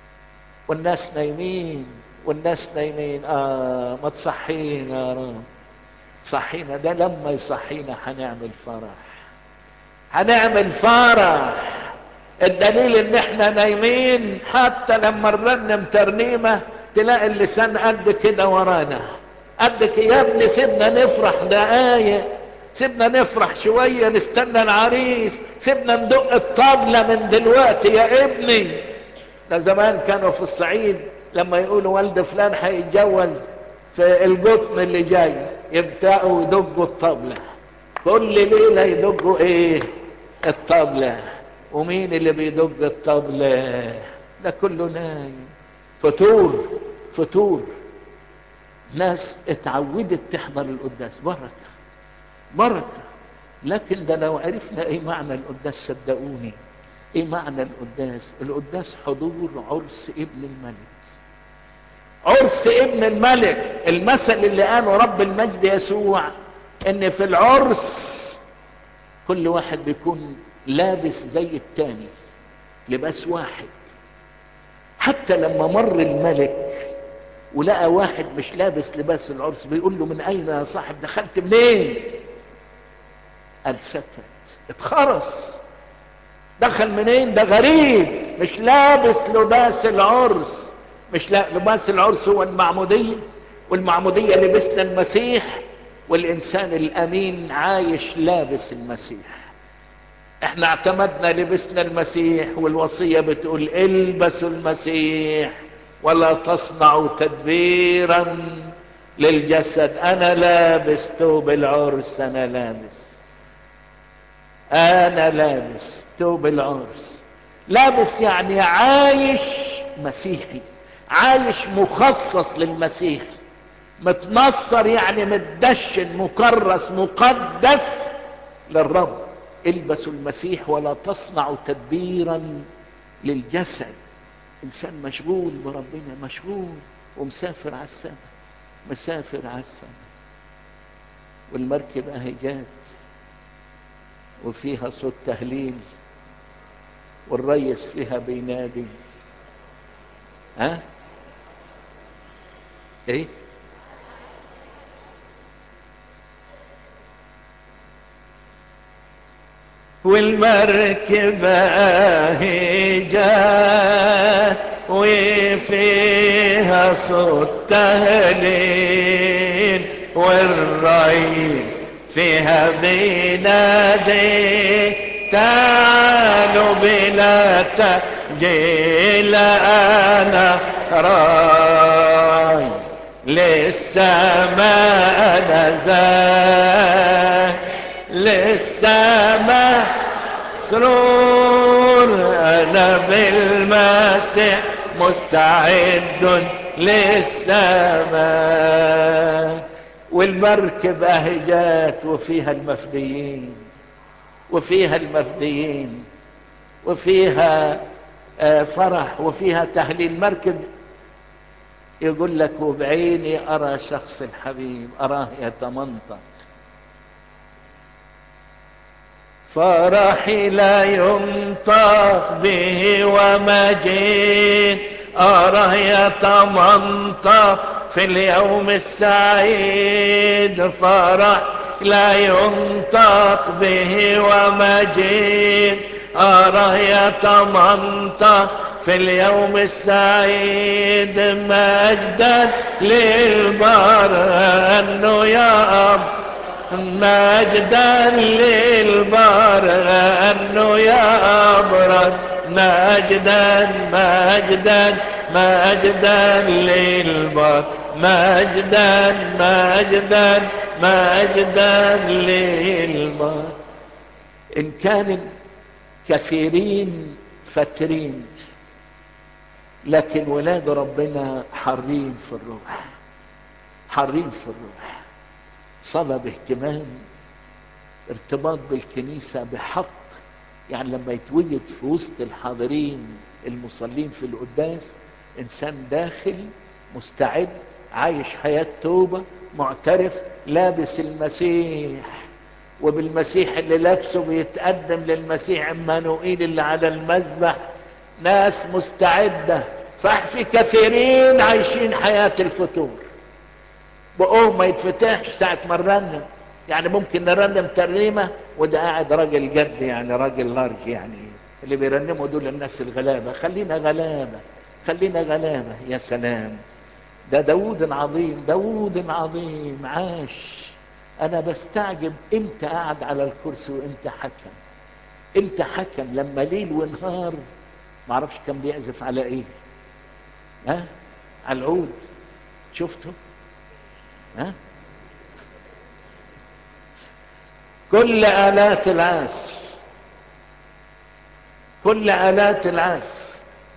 والناس نايمين والناس نايمين اه ما تصحين يا رب صحينا ده لما يصحينا هنعمل فرح هنعمل فرح الدليل ان احنا نايمين حتى لما نرنم ترنيمة تلاقي اللسان قد كده ورانا قد كده يا ابني سيبنا نفرح دقايق سيبنا نفرح شوية نستنى العريس سيبنا ندق الطبلة من دلوقتي يا ابني ده زمان كانوا في الصعيد لما يقولوا والد فلان هيتجوز في القطن اللي جاي يبدأوا يدقوا الطبلة كل ليلة يدقوا ايه الطبلة ومين اللي بيدق الطبلة ده كله نايم فطور فطور ناس اتعودت تحضر القداس بركة بركة لكن ده لو عرفنا ايه معنى القداس صدقوني ايه معنى القداس القداس حضور عرس ابن الملك عرس ابن الملك المثل اللي قاله رب المجد يسوع ان في العرس كل واحد بيكون لابس زي التاني لباس واحد حتى لما مر الملك ولقى واحد مش لابس لباس العرس بيقول له من اين يا صاحب دخلت منين قال سكت اتخرس دخل منين ده غريب مش لابس لباس العرس مش لا لباس العرس هو المعمودية والمعمودية لبسنا المسيح والإنسان الأمين عايش لابس المسيح احنا اعتمدنا لبسنا المسيح والوصية بتقول البسوا المسيح ولا تصنعوا تدبيرا للجسد انا لابس ثوب العرس انا لابس انا لابس ثوب العرس لابس يعني عايش مسيحي عايش مخصص للمسيح متنصر يعني متدشن مكرس مقدس للرب البسوا المسيح ولا تصنعوا تدبيرا للجسد انسان مشغول بربنا مشغول ومسافر على السماء مسافر على السماء والمركب اهي جات وفيها صوت تهليل والريس فيها بينادي ها ايه والمركبة هي جات وفيها صوت تهليل والرئيس فيها بينادي تعالوا بلا تأجيل أنا راي للسماء نزال للسماء سرور انا بالمسيح مستعد للسماء والمركب اهجات وفيها المفديين وفيها المفديين وفيها فرح وفيها تهليل مركب يقول لك وبعيني ارى شخص الحبيب اراه يتمنطق فرحي لا ينطق به ومجيد أراه يتمنطق في اليوم السعيد فرح لا ينطق به ومجيد أراه يتمنطق في اليوم السعيد مجدا للبر أنه يا أب مجدا للبر أنه يا أبرد مجدا مجدا مجدا للبر مجدا مجدا مجدا للبر إن كان كثيرين فترين لكن ولاد ربنا حرين في الروح حرين في الروح صلاة باهتمام ارتباط بالكنيسة بحق يعني لما يتوجد في وسط الحاضرين المصلين في القداس انسان داخل مستعد عايش حياة توبة معترف لابس المسيح وبالمسيح اللي لابسه بيتقدم للمسيح عمانوئيل اللي على المذبح ناس مستعدة صح في كثيرين عايشين حياة الفتور بقهم ما يتفتحش ساعة ما نرنم يعني ممكن نرنم ترنيمة وده قاعد راجل جد يعني راجل لارج يعني اللي بيرنموا دول الناس الغلابة خلينا غلابة خلينا غلابة يا سلام ده داود العظيم داود العظيم عاش انا بستعجب امتى قعد على الكرسي وامتى حكم امتى حكم لما ليل ونهار معرفش كان بيعزف على ايه ها على العود شفته ها كل آلات العزف كل آلات العزف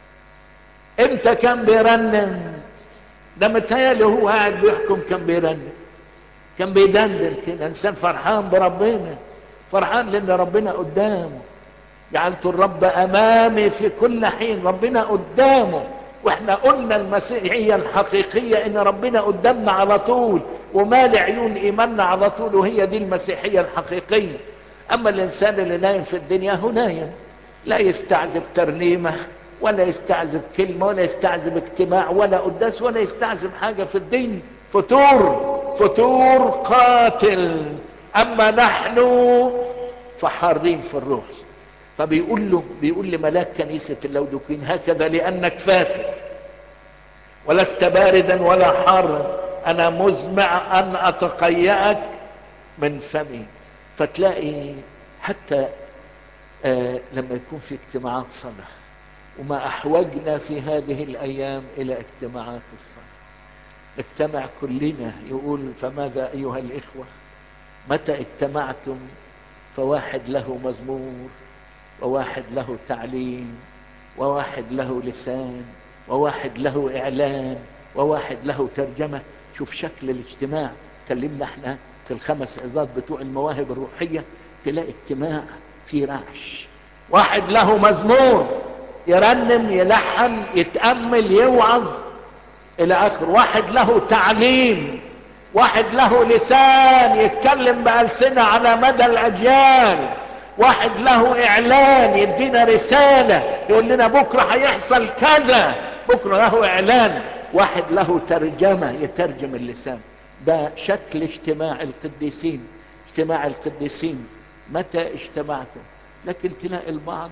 امتى كان بيرنم ده متهيألي هو قاعد بيحكم كان بيرنم كان بيدندن كده انسان فرحان بربنا فرحان لان ربنا قدامه جعلت الرب امامي في كل حين ربنا قدامه واحنا قلنا المسيحية الحقيقية ان ربنا قدامنا على طول ومال عيون ايماننا على طول وهي دي المسيحية الحقيقية اما الانسان اللي نايم في الدنيا هو نايم لا يستعذب ترنيمة ولا يستعذب كلمة ولا يستعذب اجتماع ولا قداس ولا يستعذب حاجة في الدين فتور فتور قاتل اما نحن فحارين في الروح فبيقول له بيقول لملاك كنيسة اللودوكين هكذا لأنك فاتر ولست باردا ولا حارا أنا مزمع أن أتقيأك من فمي فتلاقي حتى آه لما يكون في اجتماعات صلاة وما أحوجنا في هذه الأيام إلى اجتماعات الصلاة نجتمع كلنا يقول فماذا أيها الإخوة متى اجتمعتم فواحد له مزمور وواحد له تعليم وواحد له لسان وواحد له اعلان وواحد له ترجمة شوف شكل الاجتماع كلمنا احنا في الخمس عظات بتوع المواهب الروحية تلاقي اجتماع في رعش واحد له مزمور يرنم يلحن يتأمل يوعظ الى اخر واحد له تعليم واحد له لسان يتكلم بألسنة على مدى الاجيال واحد له اعلان يدينا رسالة يقول لنا بكرة هيحصل كذا بكرة له اعلان واحد له ترجمة يترجم اللسان ده شكل اجتماع القديسين اجتماع القديسين متى اجتمعتم لكن تلاقي البعض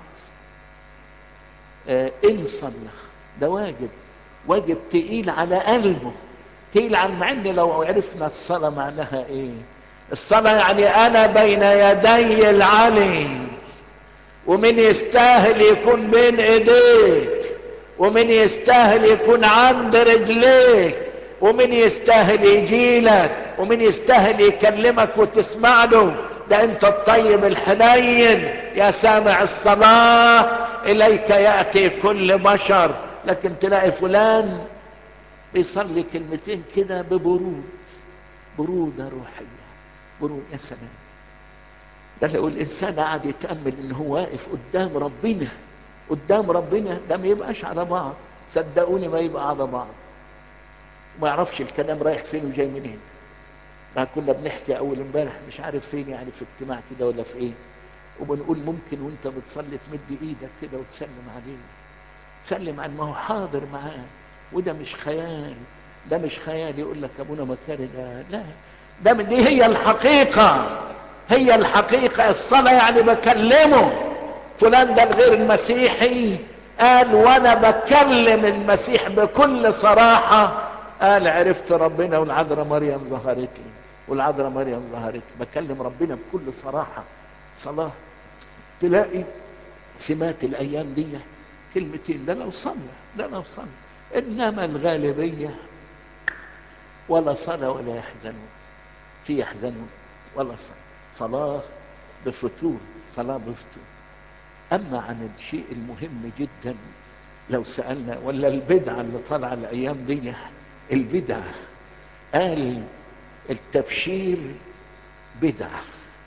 اه ان صلى ده واجب واجب تقيل على قلبه تقيل عن مع ان لو عرفنا الصلاة معناها ايه الصلاة يعني انا بين يدي العلي ومن يستاهل يكون بين ايديك ومن يستاهل يكون عند رجليك ومن يستاهل يجيلك ومن يستاهل يكلمك وتسمع له ده انت الطيب الحنين يا سامع الصلاة اليك يأتي كل بشر لكن تلاقي فلان بيصلي كلمتين كده ببرود برودة روحية برود يا سلام ده لو الانسان قاعد يتأمل ان هو واقف قدام ربنا قدام ربنا ده ما يبقاش على بعض صدقوني ما يبقى على بعض ما يعرفش الكلام رايح فين وجاي منين ما كنا بنحكي اول امبارح مش عارف فين يعني في اجتماع كده ولا في ايه وبنقول ممكن وانت بتصلي تمد ايدك كده وتسلم عليه تسلم عن ما هو حاضر معاه وده مش خيال ده مش خيال يقول لك ابونا مكاري ده لا ده دي هي الحقيقة هي الحقيقة الصلاة يعني بكلمه فلان ده الغير المسيحي قال وانا بكلم المسيح بكل صراحة قال عرفت ربنا والعذراء مريم ظهرت لي والعذراء مريم ظهرت لي بكلم ربنا بكل صراحة صلاة تلاقي سمات الايام دي كلمتين ده لو صلى ده لو صلى انما الغالبية ولا صلاة ولا يحزنون في يحزنون ولا صلاة صلاة بفتور صلاة بفتور اما عن الشيء المهم جدا لو سألنا ولا البدعة اللي طالعة الايام دي البدعة قال التبشير بدعة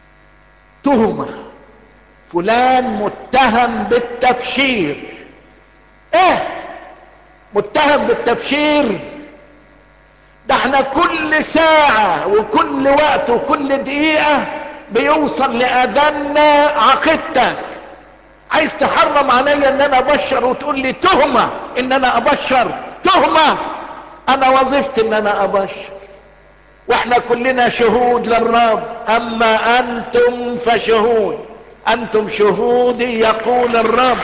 تهمة فلان متهم بالتبشير ايه متهم بالتبشير ده احنا كل ساعة وكل وقت وكل دقيقة بيوصل لأذاننا عقيدتك عايز تحرم عليا ان انا ابشر وتقول لي تهمة ان انا ابشر تهمة انا وظيفتي ان انا ابشر واحنا كلنا شهود للرب اما انتم فشهود انتم شهودي يقول الرب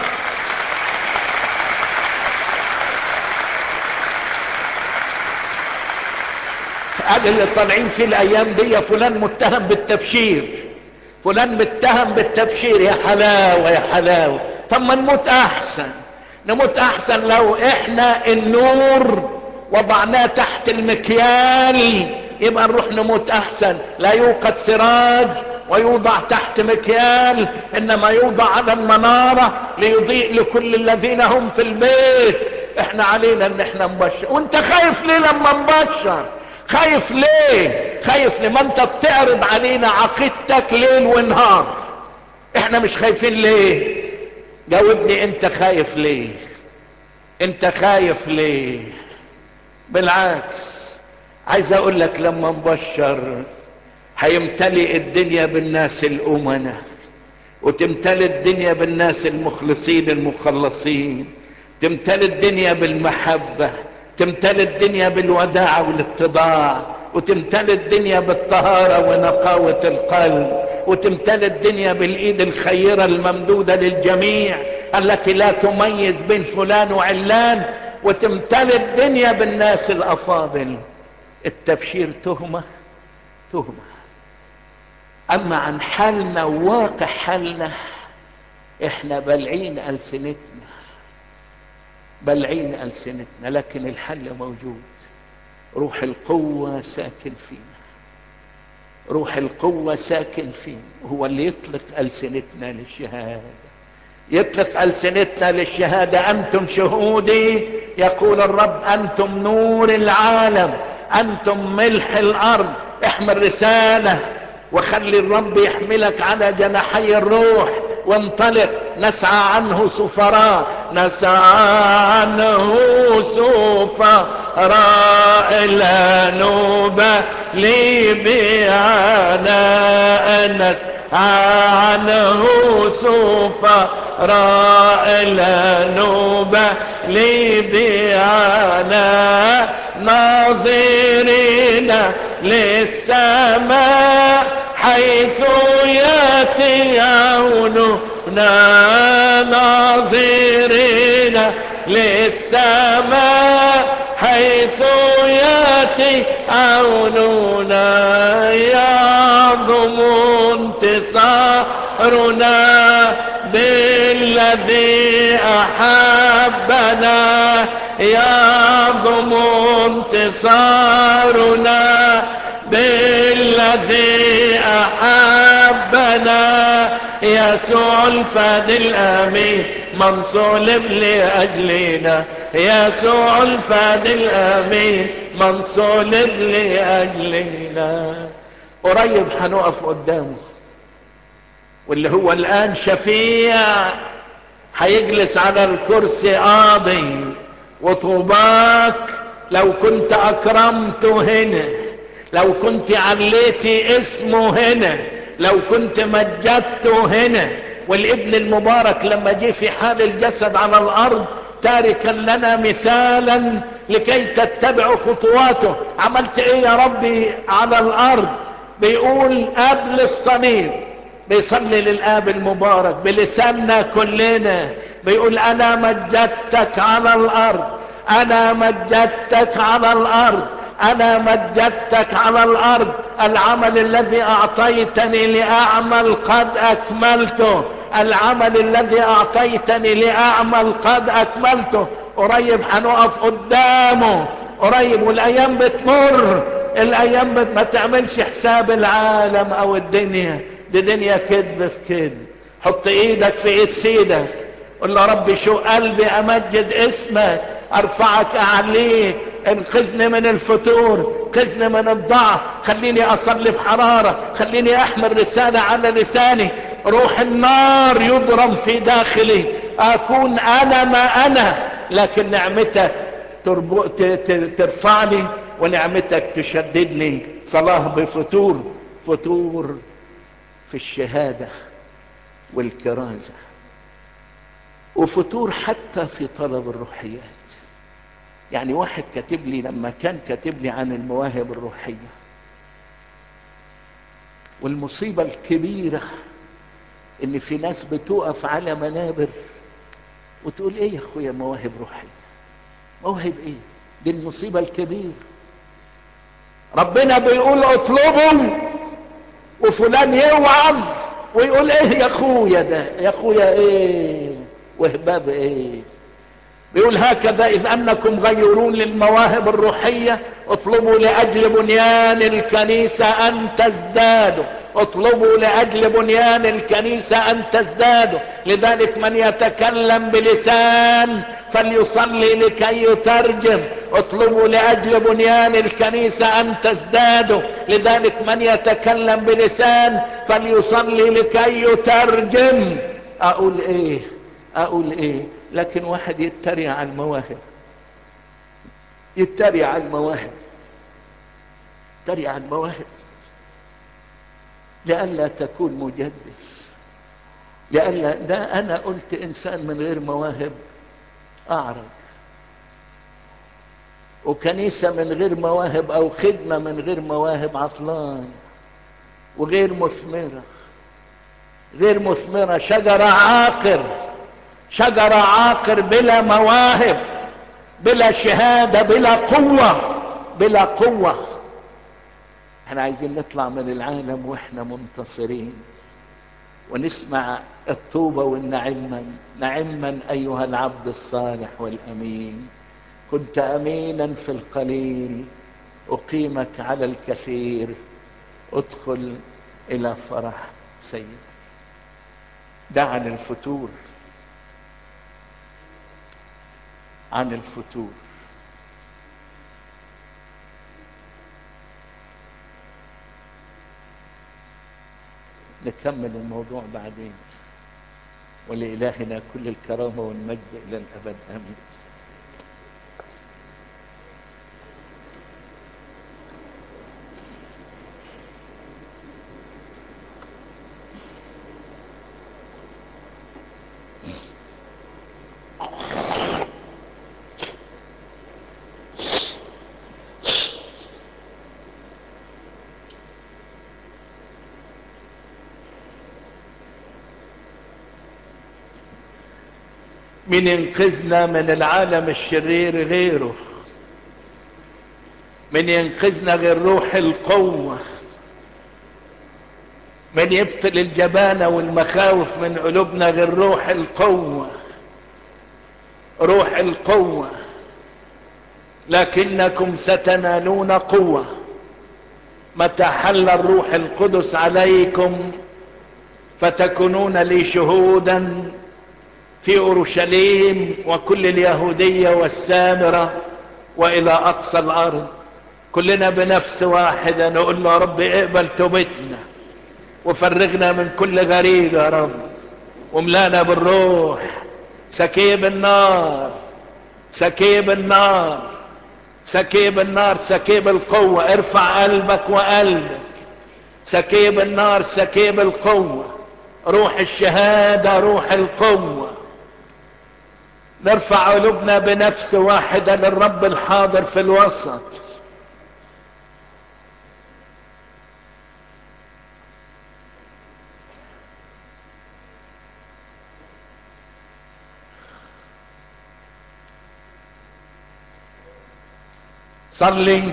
قال اللي طالعين في الايام دي فلان متهم بالتبشير فلان متهم بالتبشير يا حلاوة يا حلاوة طب ما نموت احسن نموت احسن لو احنا النور وضعناه تحت المكيال يبقى نروح نموت احسن لا يوقد سراج ويوضع تحت مكيال انما يوضع على المنارة ليضيء لكل الذين هم في البيت احنا علينا ان احنا نبشر وانت خايف ليه لما نبشر خايف ليه خايف لما انت بتعرض علينا عقيدتك ليل ونهار احنا مش خايفين ليه جاوبني انت خايف ليه انت خايف ليه بالعكس عايز اقول لك لما نبشر هيمتلئ الدنيا بالناس الامنة وتمتلئ الدنيا بالناس المخلصين المخلصين تمتلئ الدنيا بالمحبة تمتلئ الدنيا بالوداع والاتضاع وتمتلئ الدنيا بالطهارة ونقاوة القلب وتمتلئ الدنيا بالايد الخيرة الممدودة للجميع التي لا تميز بين فلان وعلان وتمتلئ الدنيا بالناس الافاضل التبشير تهمة تهمة اما عن حالنا وواقع حالنا احنا بلعين السنتنا بلعين السنتنا لكن الحل موجود روح القوة ساكن فينا روح القوة ساكن فينا هو اللي يطلق ألسنتنا للشهادة يطلق ألسنتنا للشهادة أنتم شهودي يقول الرب أنتم نور العالم أنتم ملح الأرض احمل رسالة وخلي الرب يحملك على جناحي الروح وانطلق نسعى عنه سفراء نسعى عنه سفراء لا نبالي بعنا نسعى عنه سفراء لا نبالي بعنا ناظرين للسماء حيث ياتي عوننا ناظرين للسماء حيث ياتي عوننا يعظم انتصارنا بالذي احبنا يعظم انتصارنا بالذي احبنا يسوع الفاد الامين من صلب لاجلنا يسوع الفاد الامين من صلب لاجلنا قريب هنقف قدامه واللي هو الان شفيع هيجلس على الكرسي قاضي وطوباك لو كنت اكرمته هنا لو كنت عليت اسمه هنا لو كنت مجدته هنا والابن المبارك لما جه في حال الجسد على الارض تاركا لنا مثالا لكي تتبعوا خطواته عملت ايه يا ربي على الارض بيقول قبل الصليب بيصلي للاب المبارك بلساننا كلنا بيقول انا مجدتك على الارض انا مجدتك على الارض انا مجدتك على الارض العمل الذي اعطيتني لاعمل قد اكملته العمل الذي اعطيتني لاعمل قد اكملته قريب هنقف قدامه قريب والايام بتمر الايام بت... ما تعملش حساب العالم او الدنيا دي دنيا كذب في كذب حط ايدك في ايد سيدك قل له ربي شو قلبي امجد اسمك ارفعك اعليك انقذني من الفتور انقذني من الضعف خليني اصلي بحرارة خليني احمل رسالة على لساني روح النار يضرم في داخلي اكون انا ما انا لكن نعمتك ترفعني ونعمتك تشددني صلاة بفتور فتور في الشهادة والكرازة وفتور حتى في طلب الروحيات يعني واحد كاتب لي لما كان كاتب لي عن المواهب الروحية والمصيبة الكبيرة ان في ناس بتقف على منابر وتقول ايه يا اخويا مواهب روحية مواهب ايه دي المصيبة الكبيرة ربنا بيقول اطلبوا وفلان يوعظ ويقول ايه يا اخويا ده يا اخويا ايه وهباب ايه بيقول هكذا اذ انكم غيرون للمواهب الروحية اطلبوا لاجل بنيان الكنيسة ان تزدادوا اطلبوا لاجل بنيان الكنيسة ان تزدادوا لذلك من يتكلم بلسان فليصلي لكي يترجم اطلبوا لاجل بنيان الكنيسة ان تزدادوا لذلك من يتكلم بلسان فليصلي لكي يترجم اقول ايه اقول ايه لكن واحد يتريق على المواهب يتريق على المواهب يتريق على المواهب لئلا تكون مجدس لئلا ده انا قلت انسان من غير مواهب اعرج وكنيسة من غير مواهب او خدمة من غير مواهب عطلان وغير مثمرة غير مثمرة شجرة عاقر شجرة عاقر بلا مواهب بلا شهادة بلا قوة بلا قوة احنا عايزين نطلع من العالم واحنا منتصرين ونسمع الطوبة والنعما نعما ايها العبد الصالح والامين كنت امينا في القليل اقيمك على الكثير ادخل الى فرح سيدك ده عن الفتور عن الفتور نكمل الموضوع بعدين ولإلهنا كل الكرامة والمجد إلى الأبد آمين من ينقذنا من العالم الشرير غيره من ينقذنا غير روح القوة من يبطل الجبانة والمخاوف من قلوبنا غير روح القوة روح القوة لكنكم ستنالون قوة متى حل الروح القدس عليكم فتكونون لي شهودا في اورشليم وكل اليهودية والسامرة والى اقصى الارض كلنا بنفس واحدة نقول له يا رب اقبل توبتنا وفرغنا من كل غريب يا رب وملانا بالروح سكيب النار سكيب النار سكيب النار سكيب القوة ارفع قلبك وقلبك سكيب النار سكيب القوة روح الشهادة روح القوة نرفع قلوبنا بنفس واحدة للرب الحاضر في الوسط صلي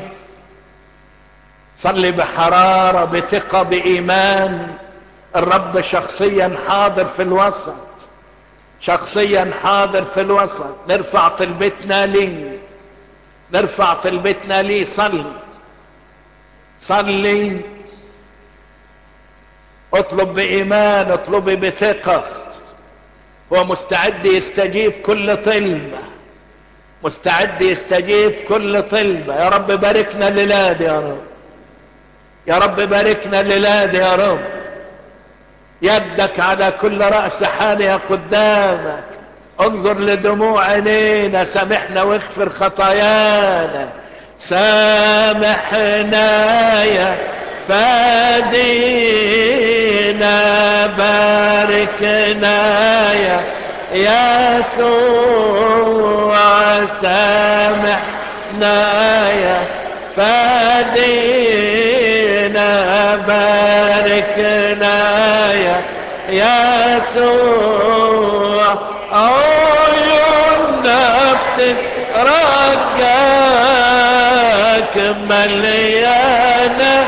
صلي بحرارة بثقة بإيمان الرب شخصيا حاضر في الوسط شخصيا حاضر في الوسط نرفع طلبتنا ليه نرفع طلبتنا ليه صلي صلي اطلب بإيمان اطلبي بثقة هو مستعد يستجيب كل طلبة مستعد يستجيب كل طلبة يا رب باركنا الليلاد يا رب يا رب باركنا الليلاد يا رب يدك على كل رأس حانية قدامك انظر لدموع عينينا سامحنا واغفر خطايانا سامحنا يا فادينا باركنا يا يسوع سامحنا يا فادينا بارك يسوع عيوننا بتترجاك مليانة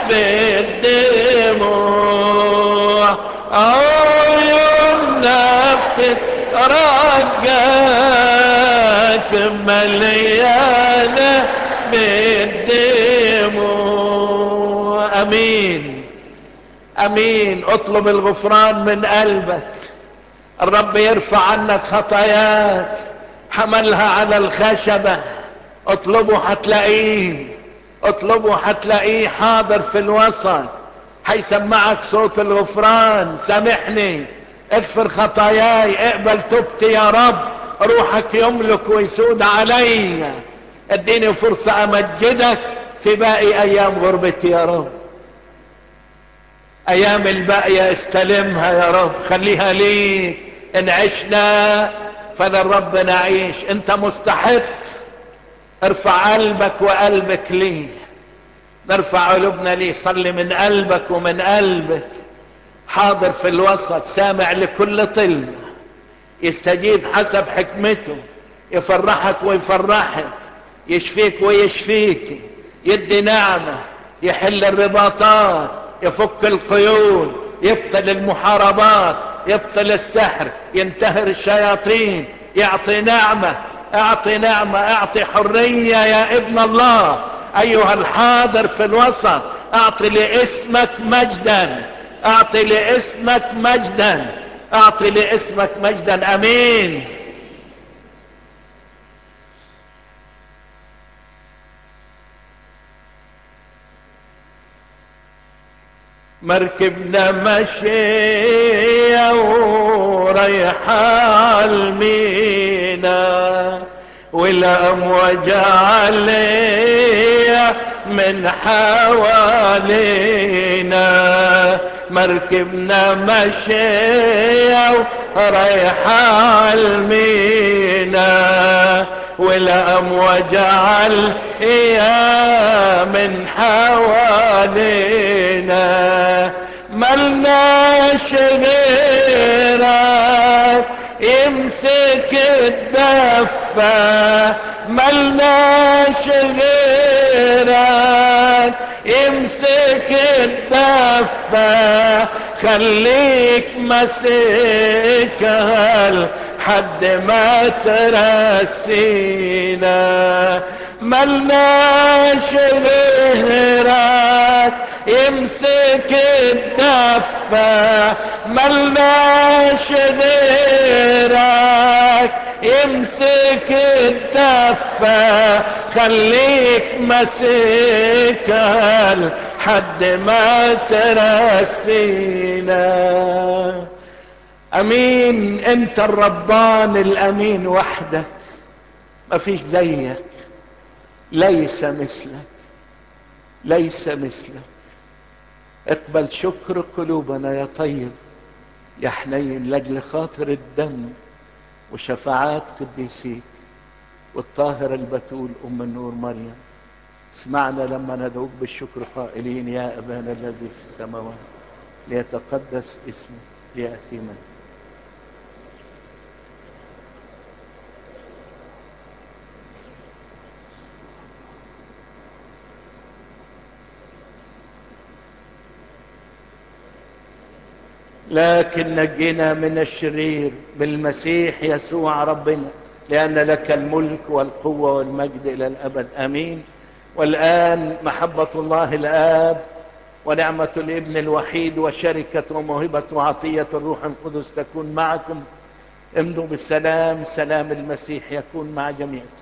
بالدموع عيوننا بتترجاك مليانة بالدموع امين امين اطلب الغفران من قلبك الرب يرفع عنك خطاياك حملها على الخشبة اطلبه هتلاقيه اطلبه هتلاقيه حاضر في الوسط هيسمعك صوت الغفران سامحني اغفر خطاياي اقبل توبتي يا رب روحك يملك ويسود علي اديني فرصة امجدك في باقي ايام غربتي يا رب ايام الباقية استلمها يا رب خليها ليك ان عشنا فللرب نعيش انت مستحق ارفع قلبك وقلبك ليه نرفع قلوبنا ليه صلي من قلبك ومن قلبك حاضر في الوسط سامع لكل طلب يستجيب حسب حكمته يفرحك ويفرحك يشفيك ويشفيك يدي نعمة يحل الرباطات يفك القيود يبطل المحاربات يبطل السحر ينتهر الشياطين يعطي نعمة اعطي نعمة اعطي حرية يا ابن الله ايها الحاضر في الوسط اعطي لاسمك مجدا اعطي لاسمك مجدا اعطي لاسمك مجدا امين مركبنا مشي وريحة المينا والأمواج عليا من حوالينا مركبنا مشي وريحة المينا والأمواج عليا من حوالينا ملناش غيرك يمسك الدفة ملناش غيرك يمسك الدفة خليك مسكها لحد ما ترسينا ملناش غيرك يمسك الدفة ملناش غيرك يمسك الدفة خليك مسكها لحد ما ترسينا امين انت الربان الامين وحدك مفيش زيك ليس مثلك ليس مثلك اقبل شكر قلوبنا يا طيب يا حنين لاجل خاطر الدم وشفاعات قديسيك والطاهر البتول ام النور مريم اسمعنا لما ندعوك بالشكر قائلين يا ابانا الذي في السماوات ليتقدس اسمك لياتي منك لكن نجنا من الشرير بالمسيح يسوع ربنا لأن لك الملك والقوة والمجد إلى الأبد أمين والآن محبة الله الآب ونعمة الابن الوحيد وشركة وموهبة وعطية الروح القدس تكون معكم امضوا بالسلام سلام المسيح يكون مع جميعكم